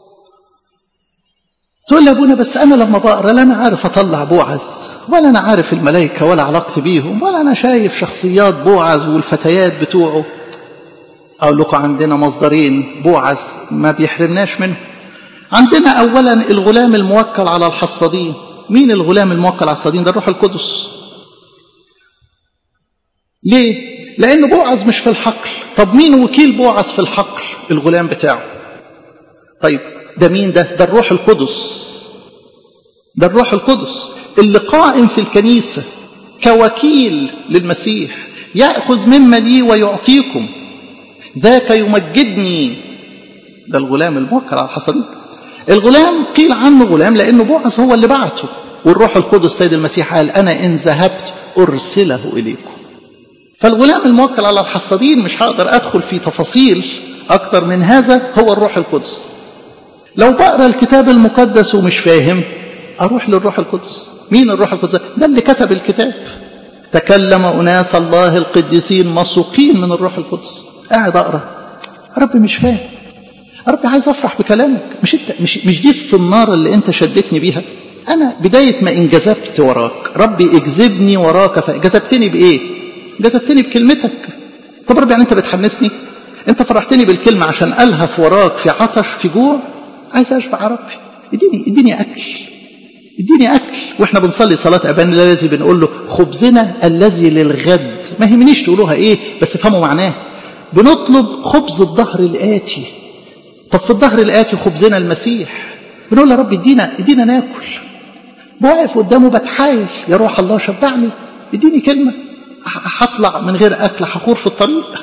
تقول لي يا ابونا بس انا لما بقرا لا انا عارف اطلع بوعز ولا انا عارف الملائكه ولا علاقتي بيهم ولا انا شايف شخصيات بوعز والفتيات بتوعه اقول لكم عندنا مصدرين بوعز ما بيحرمناش منه عندنا اولا الغلام الموكل على الحصادين مين الغلام الموكل على الحصادين ده الروح القدس ليه لان بوعز مش في الحقل طب مين وكيل بوعز في الحقل الغلام بتاعه طيب ده مين ده ده الروح القدس ده الروح القدس اللي قائم في الكنيسة كوكيل للمسيح يأخذ مما لي ويعطيكم ذاك يمجدني ده الغلام الموكل على الحصادين الغلام قيل عنه غلام لأنه بوعز هو اللي بعته والروح القدس سيد المسيح قال أنا إن ذهبت أرسله إليكم فالغلام الموكل على الحصادين مش هقدر أدخل في تفاصيل أكثر من هذا هو الروح القدس لو بقرا الكتاب المقدس ومش فاهم اروح للروح القدس مين الروح القدس ده اللي كتب الكتاب تكلم اناس الله القديسين مسوقين من الروح القدس قاعد اقرا ربي مش فاهم ربي عايز افرح بكلامك مش انت مش مش دي الصناره اللي انت شدتني بيها انا بدايه ما انجذبت وراك ربي اجذبني وراك فجذبتني بايه جذبتني بكلمتك طب ربي يعني انت بتحمسني انت فرحتني بالكلمه عشان الهف وراك في عطش في جوع عايز اشبع ربي اديني اديني اكل اديني اكل واحنا بنصلي صلاه ابانا الذي بنقول له خبزنا الذي للغد ما يهمنيش تقولوها ايه بس افهموا معناه بنطلب خبز الظهر الاتي طب في الظهر الاتي خبزنا المسيح بنقول يا رب ادينا ادينا ناكل واقف قدامه بتحايل يا روح الله شبعني اديني كلمه هطلع من غير اكل هخور في الطريق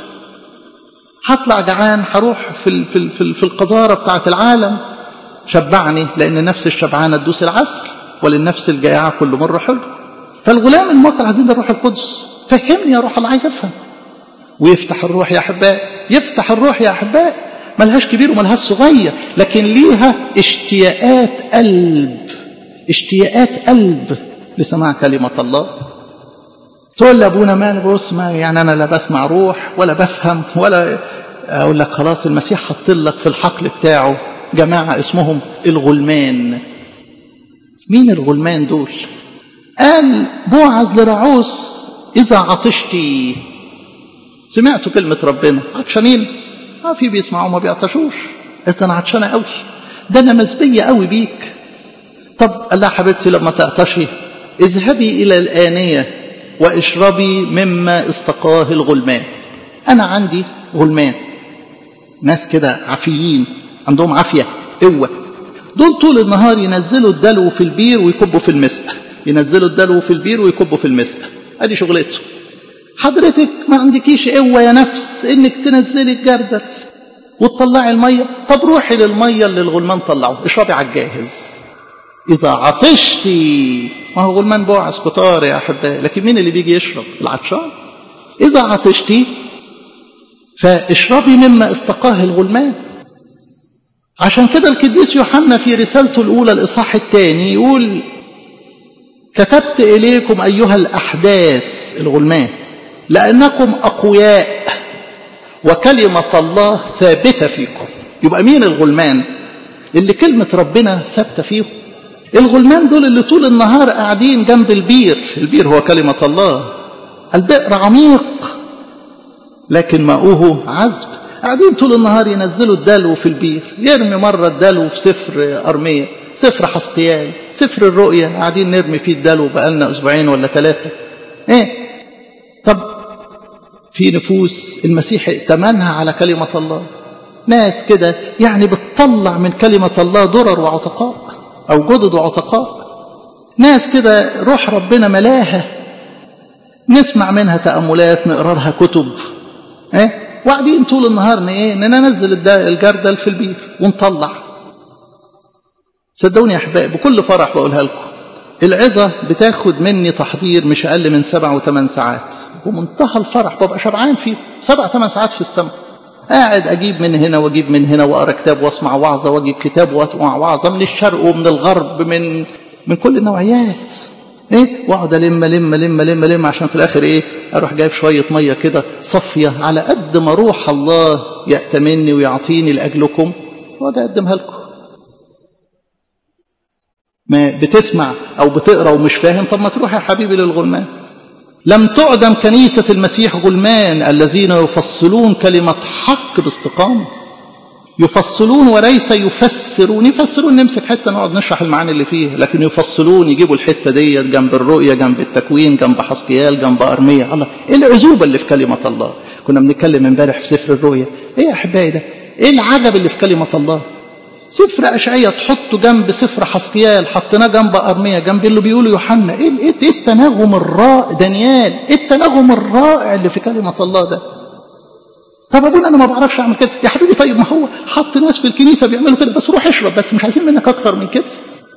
هطلع جعان هروح في في في, في القذاره بتاعه العالم شبعني لان نفس الشبعانه تدوس العسل وللنفس الجائعه كل مره حلو فالغلام الموكل عايزين ده الروح القدس فهمني يا روح الله عايز افهم ويفتح الروح يا احبائي يفتح الروح يا احبائي ملهاش كبير وملهاش صغير لكن ليها اشتياقات قلب اشتياقات قلب لسماع كلمه الله تقول لي ابونا ما انا بص ما يعني انا لا بسمع روح ولا بفهم ولا اقول لك خلاص المسيح حط لك في الحقل بتاعه جماعه اسمهم الغلمان مين الغلمان دول قال بوعز لرعوس اذا عطشتي سمعتوا كلمه ربنا عطشانين اه في بيسمعوا ما بيعطشوش قلت انا عطشانه قوي ده انا مسبيه قوي بيك طب قال لها حبيبتي لما تعطشي اذهبي الى الانيه واشربي مما استقاه الغلمان انا عندي غلمان ناس كده عافيين عندهم عافية قوة دول طول النهار ينزلوا الدلو في البير ويكبوا في المسقى ينزلوا الدلو في البير ويكبوا في المسقى ادي شغلته حضرتك ما عندكيش قوة يا نفس انك تنزلي الجردل وتطلعي المية طب روحي للمية اللي الغلمان طلعوه اشربي على الجاهز إذا عطشتي ما هو غلمان بوعز كتار يا أحبائي لكن مين اللي بيجي يشرب العطشان إذا عطشتي فاشربي مما استقاه الغلمان عشان كده القديس يوحنا في رسالته الأولى الإصحاح الثاني يقول كتبت إليكم أيها الأحداث الغلمان لأنكم أقوياء وكلمة الله ثابتة فيكم يبقى مين الغلمان اللي كلمة ربنا ثابتة فيهم الغلمان دول اللي طول النهار قاعدين جنب البير البير هو كلمة الله البئر عميق لكن ماؤه عذب قاعدين طول النهار ينزلوا الدلو في البير يرمي مرة الدلو في سفر أرمية سفر حسقيال سفر الرؤية قاعدين نرمي فيه الدلو بقالنا أسبوعين ولا ثلاثة إيه طب في نفوس المسيح ائتمنها على كلمة الله ناس كده يعني بتطلع من كلمة الله درر وعتقاء أو جدد وعتقاء ناس كده روح ربنا ملاها نسمع منها تأملات نقرا لها كتب إيه وقاعدين طول النهار ايه ننزل الجردل في البير ونطلع صدقوني يا احبائي بكل فرح بقولها لكم العظة بتاخد مني تحضير مش أقل من سبع وثمان ساعات ومنتهى الفرح ببقى شبعان فيه سبع ثمان ساعات في السماء قاعد أجيب من هنا وأجيب من هنا وأقرأ كتاب وأسمع وعظة وأجيب كتاب وأسمع وعظة من الشرق ومن الغرب من من كل النوعيات ايه واقعد الم الم الم الم الم عشان في الاخر ايه اروح جايب شويه ميه كده صافيه على قد ما روح الله يأتمني ويعطيني لاجلكم واجي اقدمها لكم ما بتسمع او بتقرا ومش فاهم طب ما تروح يا حبيبي للغلمان لم تعدم كنيسة المسيح غلمان الذين يفصلون كلمة حق باستقامة يفصلون وليس يفسرون يفسرون نمسك حتة نقعد نشرح المعاني اللي فيها لكن يفصلون يجيبوا الحتة ديت جنب الرؤية جنب التكوين جنب حسقيال جنب أرمية الله ايه العزوبة اللي في كلمة الله كنا بنتكلم امبارح في سفر الرؤيا ايه يا احبائي ده ايه العجب اللي في كلمة الله سفر أشعية تحطه جنب سفر حسقيال حطيناه جنب أرمية جنب اللي بيقوله يوحنا إيه, إيه, إيه التناغم الرائع دانيال إيه التناغم الرائع اللي في كلمة الله ده طب ابونا انا ما بعرفش اعمل كده يا حبيبي طيب ما هو حط ناس في الكنيسه بيعملوا كده بس روح اشرب بس مش عايزين منك اكتر من كده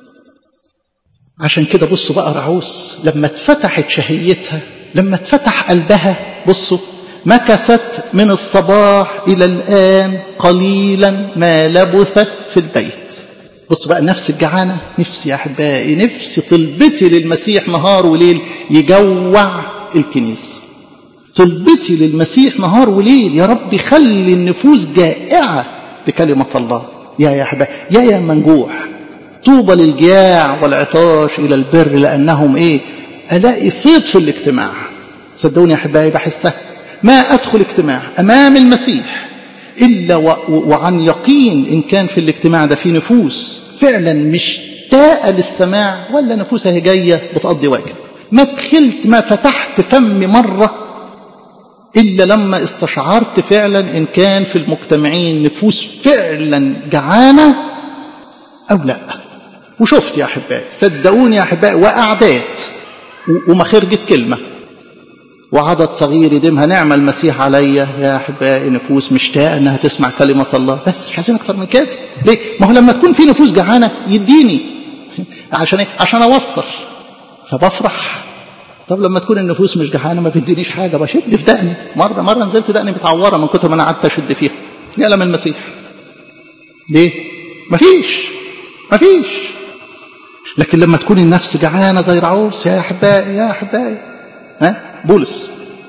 عشان كده بصوا بقى رعوس لما اتفتحت شهيتها لما اتفتح قلبها بصوا مكثت من الصباح إلى الآن قليلا ما لبثت في البيت بص بقى نفس الجعانة نفسي يا أحبائي نفسي طلبتي للمسيح نهار وليل يجوع الكنيسة طلبتي للمسيح نهار وليل يا رب خلي النفوس جائعة بكلمة الله يا يا أحبائي يا يا منجوع طوبى للجياع والعطاش إلى البر لأنهم إيه ألاقي فيض في الاجتماع صدقوني يا أحبائي بحسها ما أدخل اجتماع أمام المسيح إلا وعن يقين إن كان في الاجتماع ده في نفوس فعلا مشتاقة للسماع ولا نفوسها هي جاية بتقضي واجب ما دخلت ما فتحت فمي مرة إلا لما استشعرت فعلا إن كان في المجتمعين نفوس فعلا جعانة أو لا وشفت يا أحبائي صدقوني يا أحبائي وأعداد وما خرجت كلمة وعدد صغير يديمها نعم المسيح عليا يا احبائي نفوس مشتاقه انها تسمع كلمه الله بس مش عايزين اكتر من كده ليه ما هو لما تكون في نفوس جعانه يديني عشان ايه عشان اوصل فبفرح طب لما تكون النفوس مش جعانه ما بيدينيش حاجه بشد في دقني مره مره نزلت دقني متعوره من كتر ما انا قعدت اشد فيها يعلم المسيح ليه مفيش مفيش لكن لما تكون النفس جعانه زي رعوس يا احبائي يا احبائي ها بولس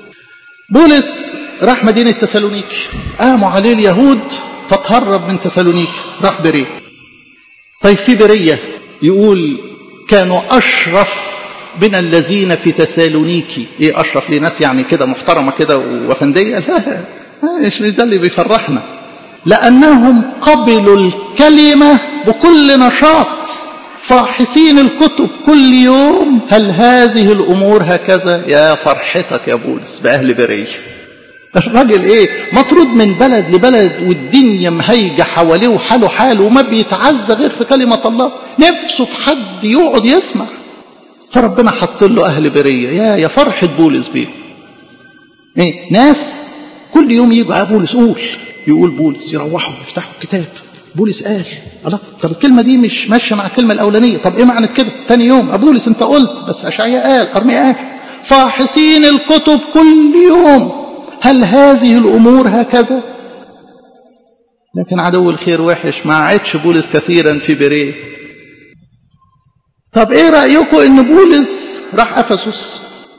بولس راح مدينة تسالونيكي قاموا عليه اليهود فتهرب من تسالونيكي راح بريه طيب في برية يقول كانوا أشرف من الذين في تسالونيكي ايه أشرف لناس يعني كده محترمة كده وفندية لا مش ده اللي بيفرحنا لأنهم قبلوا الكلمة بكل نشاط فاحصين الكتب كل يوم هل هذه الأمور هكذا يا فرحتك يا بولس بأهل برية الراجل ايه مطرود من بلد لبلد والدنيا مهيجة حواليه وحاله حاله وما بيتعزى غير في كلمة الله نفسه في حد يقعد يسمع فربنا حط له أهل برية يا يا فرحة بولس بيه ايه ناس كل يوم يجوا بولس قول يقول بولس يروحوا يفتحوا الكتاب بولس قال الله طب الكلمه دي مش ماشيه مع الكلمه الاولانيه طب ايه معنى كده تاني يوم ابولس انت قلت بس اشعياء قال ارميا قال فاحصين الكتب كل يوم هل هذه الامور هكذا لكن عدو الخير وحش ما عادش بولس كثيرا في بريه طب ايه رايكم ان بولس راح افسس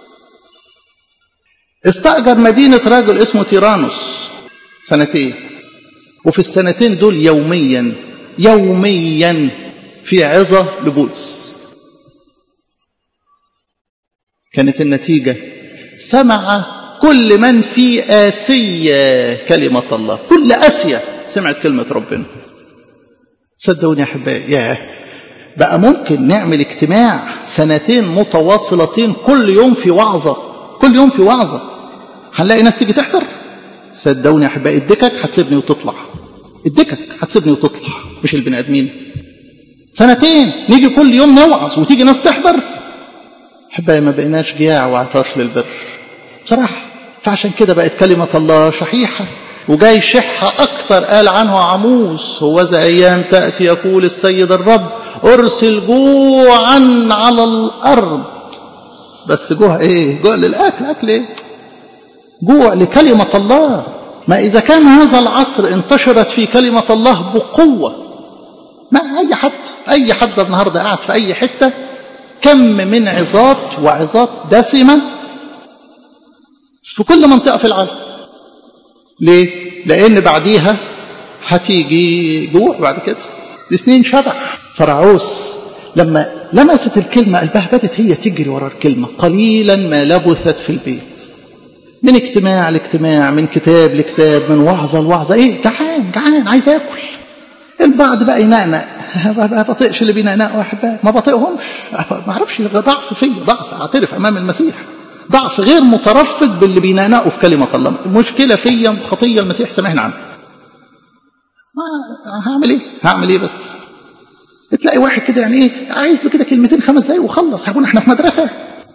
استاجر مدينه رجل اسمه تيرانوس سنتين وفي السنتين دول يوميا يوميا في عظة لبولس كانت النتيجة سمع كل من في آسيا كلمة الله كل آسيا سمعت كلمة ربنا صدقوني يا أحبائي ياه بقى ممكن نعمل اجتماع سنتين متواصلتين كل يوم في وعظة كل يوم في وعظة هنلاقي ناس تيجي تحضر صدقوني يا احبائي الدكك هتسيبني وتطلع الدكك هتسيبني وتطلع مش البني ادمين سنتين نيجي كل يوم نوعظ وتيجي ناس تحضر احبائي ما بقيناش جياع وعطاش للبر بصراحه فعشان كده بقت كلمه الله شحيحه وجاي شحة أكتر قال عنه عموس هو ذا أيام تأتي يقول السيد الرب أرسل جوعا على الأرض بس جوع إيه؟ جوع للأكل أكل إيه؟ جوع لكلمة الله ما إذا كان هذا العصر انتشرت في كلمة الله بقوة ما أي حد أي حد النهاردة قاعد في أي حتة كم من عظات وعظات دسمة في كل منطقة في العالم ليه؟ لأن بعديها هتيجي جوع بعد كده دي سنين شبع فرعوس لما لمست الكلمة قلبها بدت هي تجري ورا الكلمة قليلا ما لبثت في البيت من اجتماع لاجتماع من كتاب لكتاب من وعظة لوعظة ايه جعان جعان عايز اكل البعض بقى ينقنق ما بطيقش اللي بينقنقوا احبائي ما بطيقهمش ما اعرفش ضعف فيا ضعف اعترف امام المسيح ضعف غير مترفق باللي بينقنقوا في كلمة الله مشكلة فيا خطية المسيح سامحنا عنها ما هعمل ايه هعمل ايه بس تلاقي واحد كده يعني ايه عايز له كده كلمتين خمس دقايق وخلص هكون احنا في مدرسه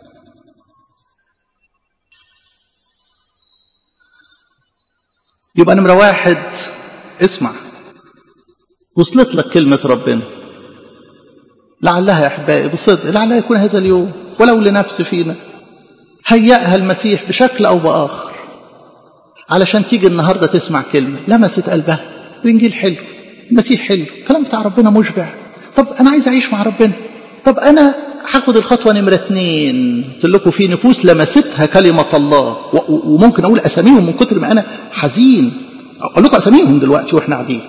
يبقى نمرة واحد اسمع وصلت لك كلمة ربنا لعلها يا أحبائي بصدق لعلها يكون هذا اليوم ولو لنفس فينا هيأها المسيح بشكل أو بآخر علشان تيجي النهاردة تسمع كلمة لمست قلبها الإنجيل حلو المسيح حلو الكلام بتاع ربنا مشبع طب أنا عايز أعيش مع ربنا طب أنا هاخد الخطوة نمرة اتنين قلت لكم في نفوس لمستها كلمة الله وممكن أقول أساميهم من كتر ما أنا حزين أقول لكم أساميهم دلوقتي وإحنا قاعدين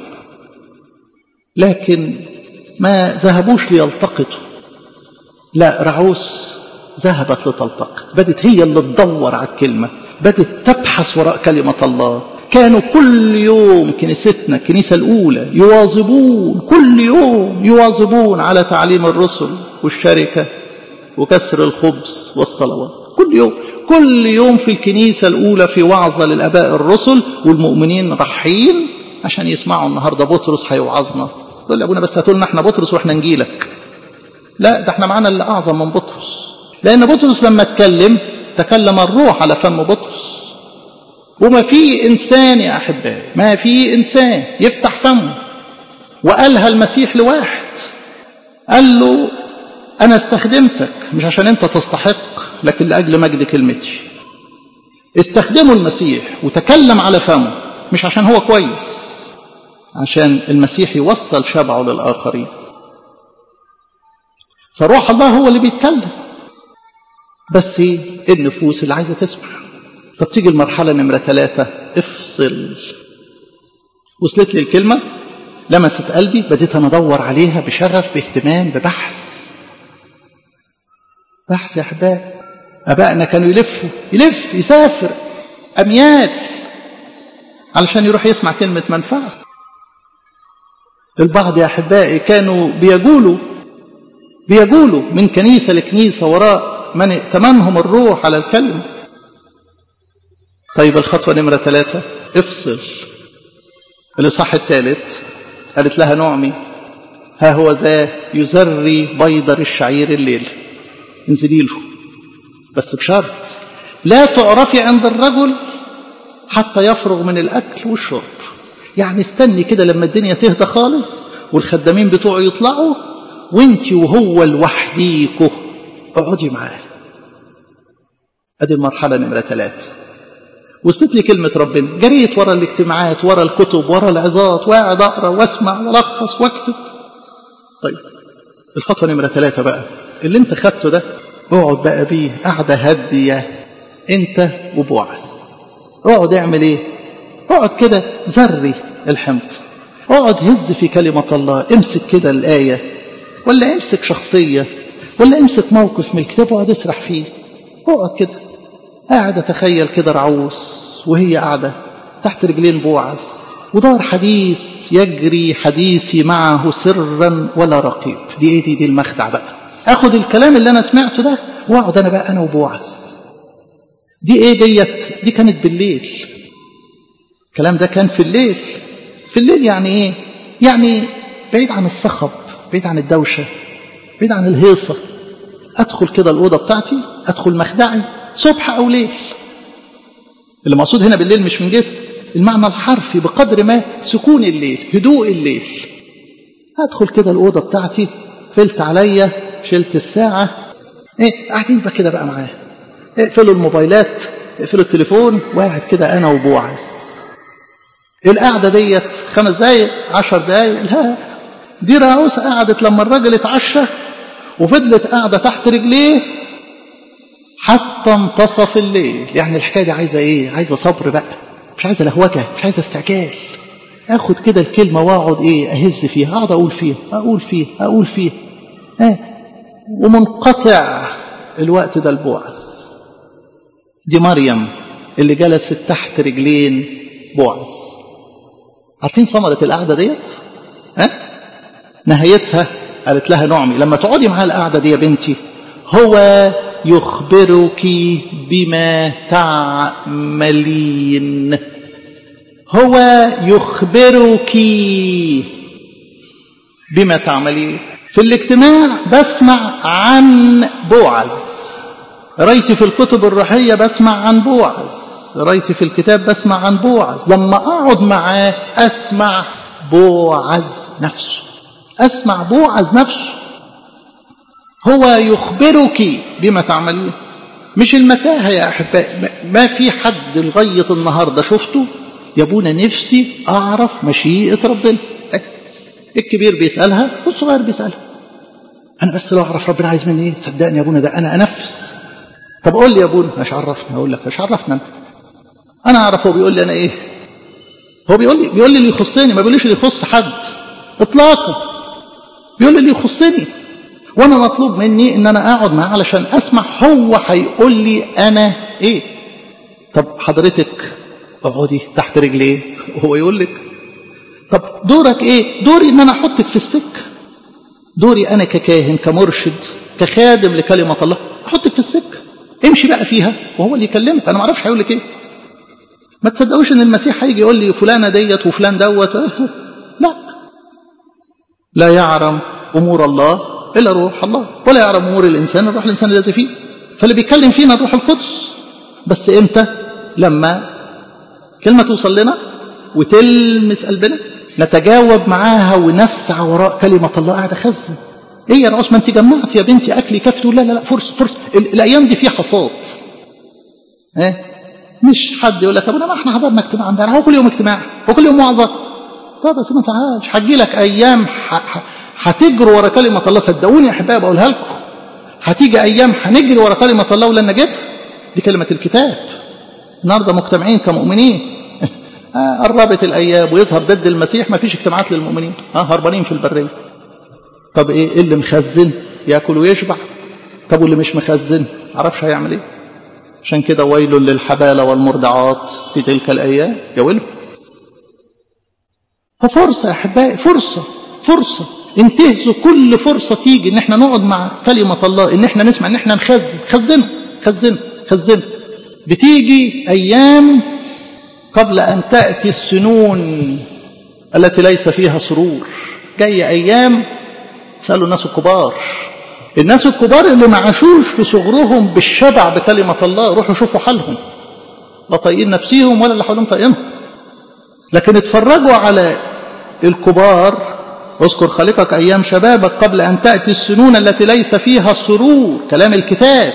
لكن ما ذهبوش ليلتقطوا لا رعوس ذهبت لتلتقط بدت هي اللي تدور على الكلمة بدت تبحث وراء كلمة الله كانوا كل يوم كنيستنا الكنيسة الأولى يواظبون كل يوم يواظبون على تعليم الرسل والشركة وكسر الخبز والصلوات كل يوم كل يوم في الكنيسة الأولى في وعظة للأباء الرسل والمؤمنين رايحين عشان يسمعوا النهاردة بطرس هيوعظنا تقول لي أبونا بس هاتوا احنا بطرس واحنا نجيلك لا ده احنا معانا اللي أعظم من بطرس لأن بطرس لما اتكلم تكلم الروح على فم بطرس وما في إنسان يا أحبائي ما في إنسان يفتح فمه وقالها المسيح لواحد قال له أنا استخدمتك مش عشان أنت تستحق لكن لأجل مجد كلمتي استخدموا المسيح وتكلم على فمه مش عشان هو كويس عشان المسيح يوصل شبعه للآخرين فروح الله هو اللي بيتكلم بس النفوس اللي عايزة تسمع طب تيجي المرحلة نمرة ثلاثة افصل وصلت لي الكلمة لمست قلبي بديت أنا أدور عليها بشغف باهتمام ببحث بحث يا أحباب أبائنا كانوا يلفوا يلف يسافر أميال علشان يروح يسمع كلمة منفعة البعض يا أحبائي كانوا بيقولوا بيقولوا من كنيسة لكنيسة وراء من ائتمنهم الروح على الكلمة طيب الخطوة نمرة ثلاثة افصل الإصحاح الثالث قالت لها نعمي ها هو ذا يزري بيضر الشعير الليل انزلي له بس بشرط لا تعرفي عند الرجل حتى يفرغ من الأكل والشرب يعني استني كده لما الدنيا تهدى خالص والخدامين بتوعه يطلعوا وانت وهو لوحديكوا اقعدي معاه ادي المرحله نمره ثلاثه وصلت لي كلمه ربنا جريت ورا الاجتماعات ورا الكتب ورا العظات وقاعد اقرا واسمع والخص واكتب طيب الخطوه نمره ثلاثه بقى اللي انت خدته ده اقعد بقى بيه قعده هاديه انت وبوعز اقعد اعمل ايه اقعد كده زري الحنط اقعد هز في كلمة الله امسك كده الآية ولا امسك شخصية ولا امسك موقف من الكتاب واقعد اسرح فيه اقعد كده قاعد اتخيل كده رعوس وهي قاعدة تحت رجلين بوعز ودار حديث يجري حديثي معه سرا ولا رقيب دي ايه دي دي المخدع بقى اخد الكلام اللي انا سمعته ده واقعد انا بقى انا وبوعز دي ايه ديت دي كانت بالليل الكلام ده كان في الليل في الليل يعني ايه يعني بعيد عن الصخب بعيد عن الدوشة بعيد عن الهيصة أدخل كده الأوضة بتاعتي أدخل مخدعي صبح أو ليل اللي مقصود هنا بالليل مش من جهة المعنى الحرفي بقدر ما سكون الليل هدوء الليل أدخل كده الأوضة بتاعتي فلت عليا شلت الساعة إيه قاعدين بقى كده بقى معاه اقفلوا الموبايلات اقفلوا التليفون وقاعد كده أنا وبوعز القعدة ديت خمس دقايق عشر دقايق لا دي راوسة قعدت لما الراجل اتعشى وفضلت قاعدة تحت رجليه حتى انتصف الليل يعني الحكاية دي عايزة ايه عايزة صبر بقى مش عايزة لهوجة مش عايزة استعجال اخد كده الكلمة واقعد ايه اهز فيها اقعد اقول فيها اقول فيها اقول فيها اه ومنقطع الوقت ده البوعز دي مريم اللي جلست تحت رجلين بوعز عارفين ثمرة القعدة ديت ها نهايتها قالت لها نعمي لما تقعدي معاه القعدة دي يا بنتي هو يخبرك بما تعملين هو يخبرك بما تعملين في الاجتماع بسمع عن بوعز قريت في الكتب الروحية بسمع عن بوعز قريت في الكتاب بسمع عن بوعز لما أقعد معاه أسمع بوعز نفسه أسمع بوعز نفسه هو يخبرك بما تعملين مش المتاهة يا أحبائي ما في حد لغاية النهاردة شفته يا ابونا نفسي أعرف مشيئة ربنا الكبير بيسألها والصغير بيسألها أنا بس لو أعرف ربنا عايز مني إيه صدقني يا ابونا ده أنا أنفذ طب قول لي يا ابونا مش عرفني اقول لك مش عرفنا انا انا اعرف هو بيقول لي انا ايه هو بيقول لي بيقول لي اللي يخصني ما بيقوليش اللي يخص حد اطلاقا بيقول لي اللي يخصني وانا مطلوب مني ان انا اقعد معاه علشان اسمع هو هيقول لي انا ايه طب حضرتك اقعدي تحت رجليه وهو يقول لك طب دورك ايه دوري ان انا احطك في السكه دوري انا ككاهن كمرشد كخادم لكلمه الله احطك في السكه امشي بقى فيها وهو اللي يكلمك انا ما اعرفش هيقول لك ايه ما تصدقوش ان المسيح هيجي يقول لي فلانه ديت وفلان دوت لا لا يعلم امور الله الا روح الله ولا يعلم امور الانسان الروح الانسان الذي فيه فاللي بيتكلم فينا الروح القدس بس امتى لما كلمه توصل لنا وتلمس قلبنا نتجاوب معاها ونسعى وراء كلمه الله قاعد اخزن ايه يا رؤوس ما انت جمعت يا بنتي اكلي كافي تقول لا لا لا فرصه فرصه الايام دي فيها حصاد ايه مش حد يقول لك ابونا ما احنا حضرنا اجتماع امبارح هو كل يوم اجتماع هو كل يوم موعظه طب بس ما تزعلش هتجي لك ايام هتجروا ورا كلمه الله صدقوني يا احبائي بقولها لكم هتيجي ايام هنجري ورا كلمه الله ولن نجدها دي كلمه الكتاب النهارده مجتمعين كمؤمنين قربت الايام ويظهر ضد المسيح ما فيش اجتماعات للمؤمنين ها هربانين في البريه طب ايه اللي مخزن ياكل ويشبع طب واللي مش مخزن عرفش هيعمل ايه عشان كده ويل للحبالة والمرضعات في تلك الايام يا ويلهم ففرصة يا احبائي فرصة فرصة انتهزوا كل فرصة تيجي ان احنا نقعد مع كلمة الله ان احنا نسمع ان احنا نخزن خزنه خزنه خزنه بتيجي أيام قبل أن تأتي السنون التي ليس فيها سرور جاي أيام سألوا الناس الكبار الناس الكبار اللي ما عاشوش في صغرهم بالشبع بكلمة الله روحوا شوفوا حالهم لا طايقين نفسيهم ولا اللي حواليهم طايقينهم لكن اتفرجوا على الكبار اذكر خالقك أيام شبابك قبل أن تأتي السنون التي ليس فيها سرور كلام الكتاب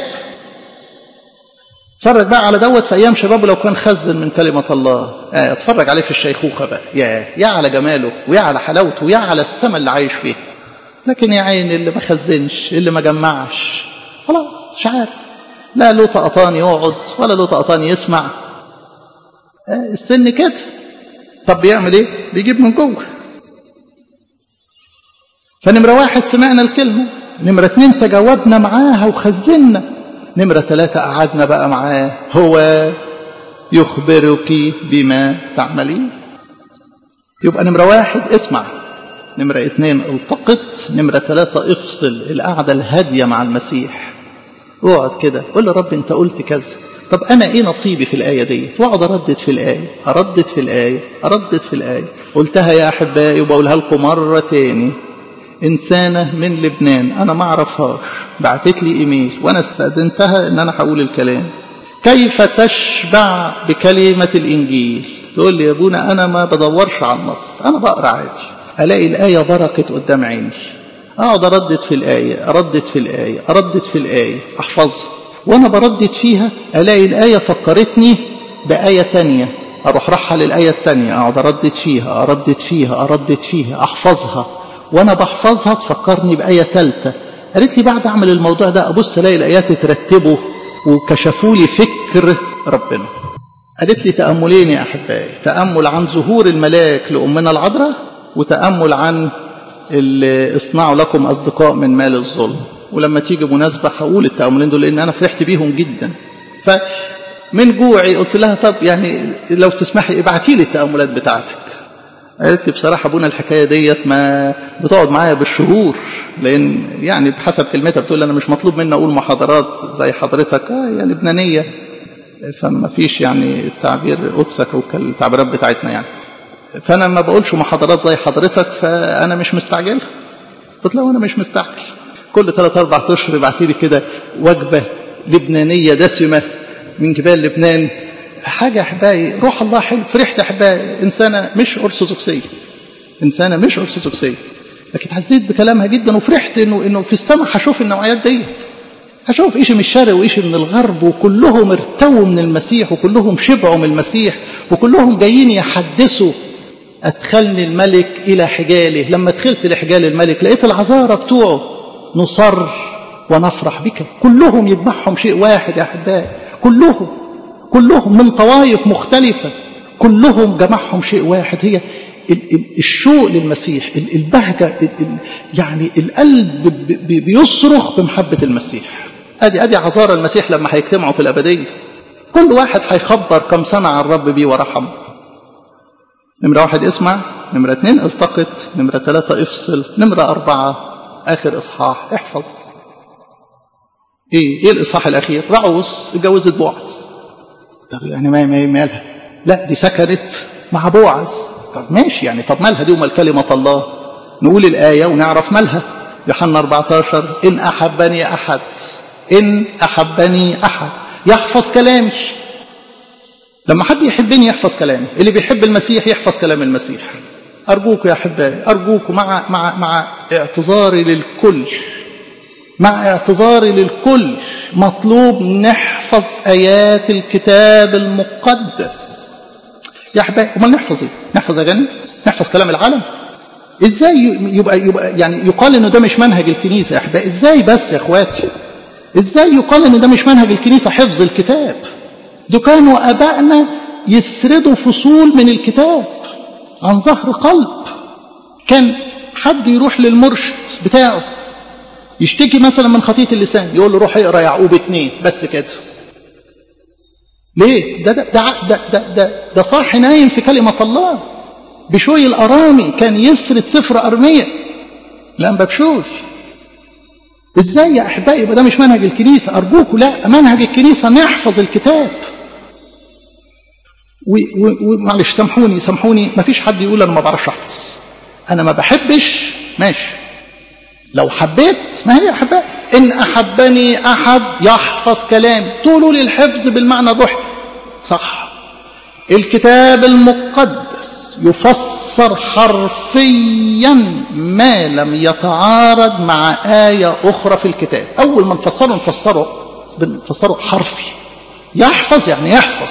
اتفرج بقى على دوت في أيام شبابه لو كان خزن من كلمة الله آه اتفرج عليه في الشيخوخة بقى يا يا على جماله ويا على حلاوته ويا على السماء اللي عايش فيه لكن يا عين اللي ما خزنش اللي ما جمعش خلاص مش عارف لا له طقطان يقعد ولا له طقطان يسمع آه السن كده طب بيعمل ايه بيجيب من جوه فنمرة واحد سمعنا الكلمة نمرة اتنين تجاوبنا معاها وخزنا نمرة ثلاثة قعدنا بقى معاه هو يخبرك بما تعملين يبقى نمرة واحد اسمع نمرة اتنين التقط نمرة ثلاثة افصل القعدة الهادية مع المسيح اقعد كده قول له رب انت قلت كذا طب انا ايه نصيبي في الايه دي واقعد اردد في الايه اردد في الايه اردد في الايه قلتها يا احبائي وبقولها لكم مره تاني إنسانة من لبنان أنا ما أعرفهاش بعتت لي إيميل وأنا استأذنتها إن أنا هقول الكلام كيف تشبع بكلمة الإنجيل تقول لي يا ابونا أنا ما بدورش على النص أنا بقرأ عادي ألاقي الآية بركت قدام عيني أقعد أردد في الآية أردد في الآية أردد في الآية أحفظها وأنا بردد فيها ألاقي الآية فكرتني بآية تانية أروح رحل الآية التانية أقعد أردد فيها أردد فيها أردد فيها أحفظها وانا بحفظها تفكرني بآية ثالثة قالت لي بعد اعمل الموضوع ده ابص الاقي الايات اترتبوا وكشفوا لي فكر ربنا قالت لي تأملين يا أحبائي تأمل عن ظهور الملاك لأمنا العذراء وتأمل عن اللي اصنعوا لكم أصدقاء من مال الظلم ولما تيجي مناسبة هقول التأملين دول لأن أنا فرحت بيهم جدا فمن جوعي قلت لها طب يعني لو تسمحي ابعتي لي التأملات بتاعتك قالت لي بصراحة أبونا الحكاية ديت ما بتقعد معايا بالشهور لأن يعني بحسب كلمتها بتقول أنا مش مطلوب مني أقول محاضرات زي حضرتك آه يا لبنانية فما فيش يعني التعبير قدسك والتعبيرات بتاعتنا يعني فأنا ما بقولش محاضرات زي حضرتك فأنا مش مستعجل قلت لها أنا مش مستعجل كل ثلاث أربع أشهر ابعتي لي كده وجبة لبنانية دسمة من جبال لبنان حاجة أحبائي روح الله حلو فرحت أحبائي إنسانة مش أرثوذكسية إنسانة مش أرثوذكسية لكن حسيت بكلامها جدا وفرحت إنه إنه في السماء هشوف النوعيات ديت هشوف إيش من الشرق وإيش من الغرب وكلهم ارتووا من المسيح وكلهم شبعوا من المسيح وكلهم جايين يحدثوا أدخلني الملك إلى حجاله لما دخلت لحجال الملك لقيت العذارى بتوعه نصر ونفرح بك كلهم يجمعهم شيء واحد يا أحبائي كلهم كلهم من طوائف مختلفة كلهم جمعهم شيء واحد هي الشوق للمسيح البهجة يعني القلب بيصرخ بمحبة المسيح ادي ادي عذارى المسيح لما هيجتمعوا في الابديه كل واحد هيخبر كم صنع الرب بيه ورحمه نمرة واحد اسمع نمرة اتنين التقط نمرة ثلاثة افصل نمرة أربعة آخر إصحاح احفظ إيه إيه الإصحاح الأخير رعوس اتجوزت بوعز طب يعني ما ما مالها لا دي سكنت مع بوعز طب ماشي يعني طب مالها دي ومال كلمة الله نقول الآية ونعرف مالها يوحنا 14 إن أحبني أحد إن أحبني أحد يحفظ كلامي لما حد يحبني يحفظ كلامي اللي بيحب المسيح يحفظ كلام المسيح أرجوك يا أحبائي أرجوك مع مع مع اعتذاري للكل مع اعتذاري للكل مطلوب نحفظ آيات الكتاب المقدس يا أحبائي أمال نحفظ إيه؟ نحفظ أغاني؟ نحفظ كلام العالم؟ إزاي يبقى يبقى يعني يقال إن ده مش منهج الكنيسة يا أحبائي؟ إزاي بس يا إخواتي؟ إزاي يقال إن ده مش منهج الكنيسة حفظ الكتاب؟ دول كانوا أبائنا يسردوا فصول من الكتاب عن ظهر قلب كان حد يروح للمرشد بتاعه يشتكي مثلا من خطية اللسان يقول له روح اقرا يعقوب اتنين بس كده ليه ده ده ده ده ده, ده, ده صاحي نايم في كلمة الله بشوي الأرامي كان يسرد سفر أرمية لأنبا بشوي ازاي يا احبائي يبقى ده مش منهج الكنيسه ارجوكوا لا منهج الكنيسه نحفظ الكتاب ومعلش سامحوني سامحوني ما فيش حد يقول انا ما بعرفش احفظ انا ما بحبش ماشي لو حبيت ما هي احباء ان احبني احد يحفظ كلام تقولوا لي الحفظ بالمعنى الروحي صح الكتاب المقدس يفسر حرفيا ما لم يتعارض مع آية أخرى في الكتاب أول ما نفسره نفسره بنفسره حرفي يحفظ يعني يحفظ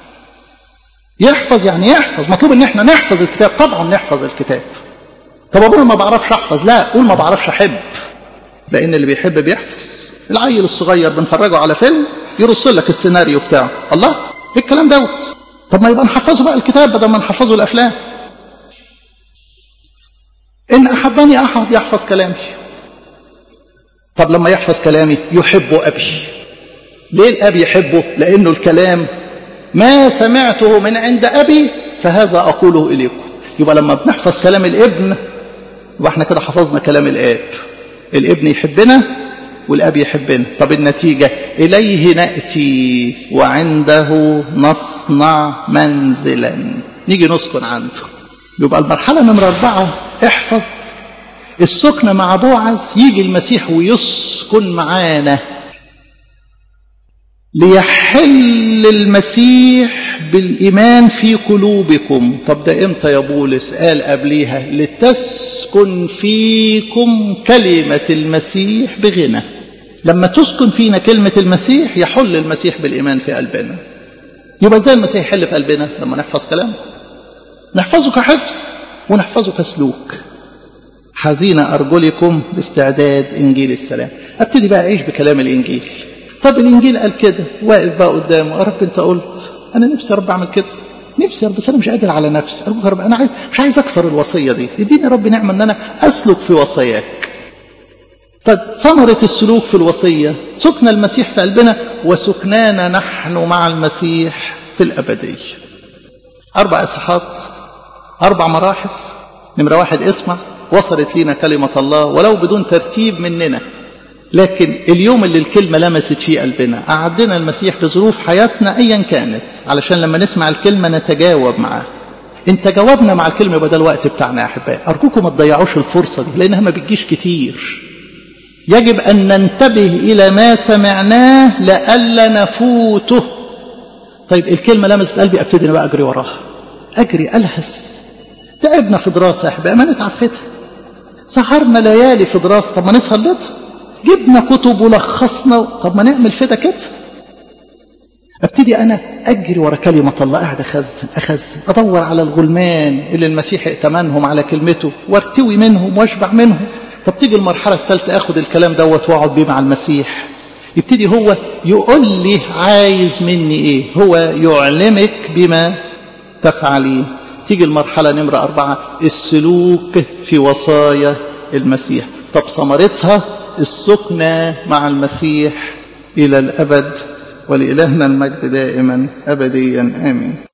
يحفظ يعني يحفظ مطلوب ان احنا نحفظ الكتاب طبعا نحفظ الكتاب طب اقول ما بعرفش احفظ لا قول ما بعرفش احب لان اللي بيحب بيحفظ العيل الصغير بنفرجه على فيلم يرص لك السيناريو بتاعه الله ايه الكلام دوت طب ما يبقى نحفظه بقى الكتاب بدل ما نحفظه الافلام ان احبني احد يحفظ كلامي طب لما يحفظ كلامي يحب ابي ليه الاب يحبه لانه الكلام ما سمعته من عند ابي فهذا اقوله اليكم يبقى لما بنحفظ كلام الابن يبقى احنا كده حفظنا كلام الاب الابن يحبنا والاب يحبنا طب النتيجه اليه ناتي وعنده نصنع منزلا نيجي نسكن عنده يبقى المرحله نمره اربعه احفظ السكن مع بوعز يجي المسيح ويسكن معانا ليحل المسيح بالإيمان في قلوبكم طب ده إمتى يا بولس قال قبليها لتسكن فيكم كلمة المسيح بغنى لما تسكن فينا كلمة المسيح يحل المسيح بالإيمان في قلبنا يبقى ازاي المسيح يحل في قلبنا لما نحفظ كلامه نحفظه كحفظ ونحفظه كسلوك حزين أرجلكم باستعداد إنجيل السلام أبتدي بقى أعيش بكلام الإنجيل طب الانجيل قال كده واقف بقى قدامه يا رب انت قلت انا نفسي يا رب اعمل كده نفسي يا رب بس انا مش قادر على نفسي ارجوك يا رب انا عايز مش عايز اكسر الوصيه دي اديني يا رب نعمه ان انا اسلك في وصاياك طب ثمرة السلوك في الوصية سكن المسيح في قلبنا وسكنانا نحن مع المسيح في الأبدية أربع إصحاحات أربع مراحل نمرة واحد اسمع وصلت لنا كلمة الله ولو بدون ترتيب مننا لكن اليوم اللي الكلمة لمست فيه قلبنا أعدنا المسيح بظروف حياتنا أيا كانت علشان لما نسمع الكلمة نتجاوب معاه إن تجاوبنا مع الكلمة يبقى ده الوقت بتاعنا يا أحبائي أرجوكم ما تضيعوش الفرصة دي لأنها ما بتجيش كتير يجب أن ننتبه إلى ما سمعناه لئلا نفوته طيب الكلمة لمست قلبي أبتدي بقى أجري وراها أجري ألهس تعبنا في دراسة يا أحبائي ما نتعفتها سهرنا ليالي في دراسة طب ما نسهر ليه جبنا كتب ولخصنا طب ما نعمل فدا كده ابتدي انا اجري ورا كلمه الله قاعد اخزن اخزن ادور على الغلمان اللي المسيح ائتمنهم على كلمته وارتوي منهم واشبع منهم طب تيجي المرحله الثالثه اخد الكلام دوت واقعد بيه مع المسيح يبتدي هو يقول لي عايز مني ايه هو يعلمك بما تفعلين تيجي المرحله نمره اربعه السلوك في وصايا المسيح طب ثمرتها السكنى مع المسيح إلى الأبد ولإلهنا المجد دائما أبديا آمين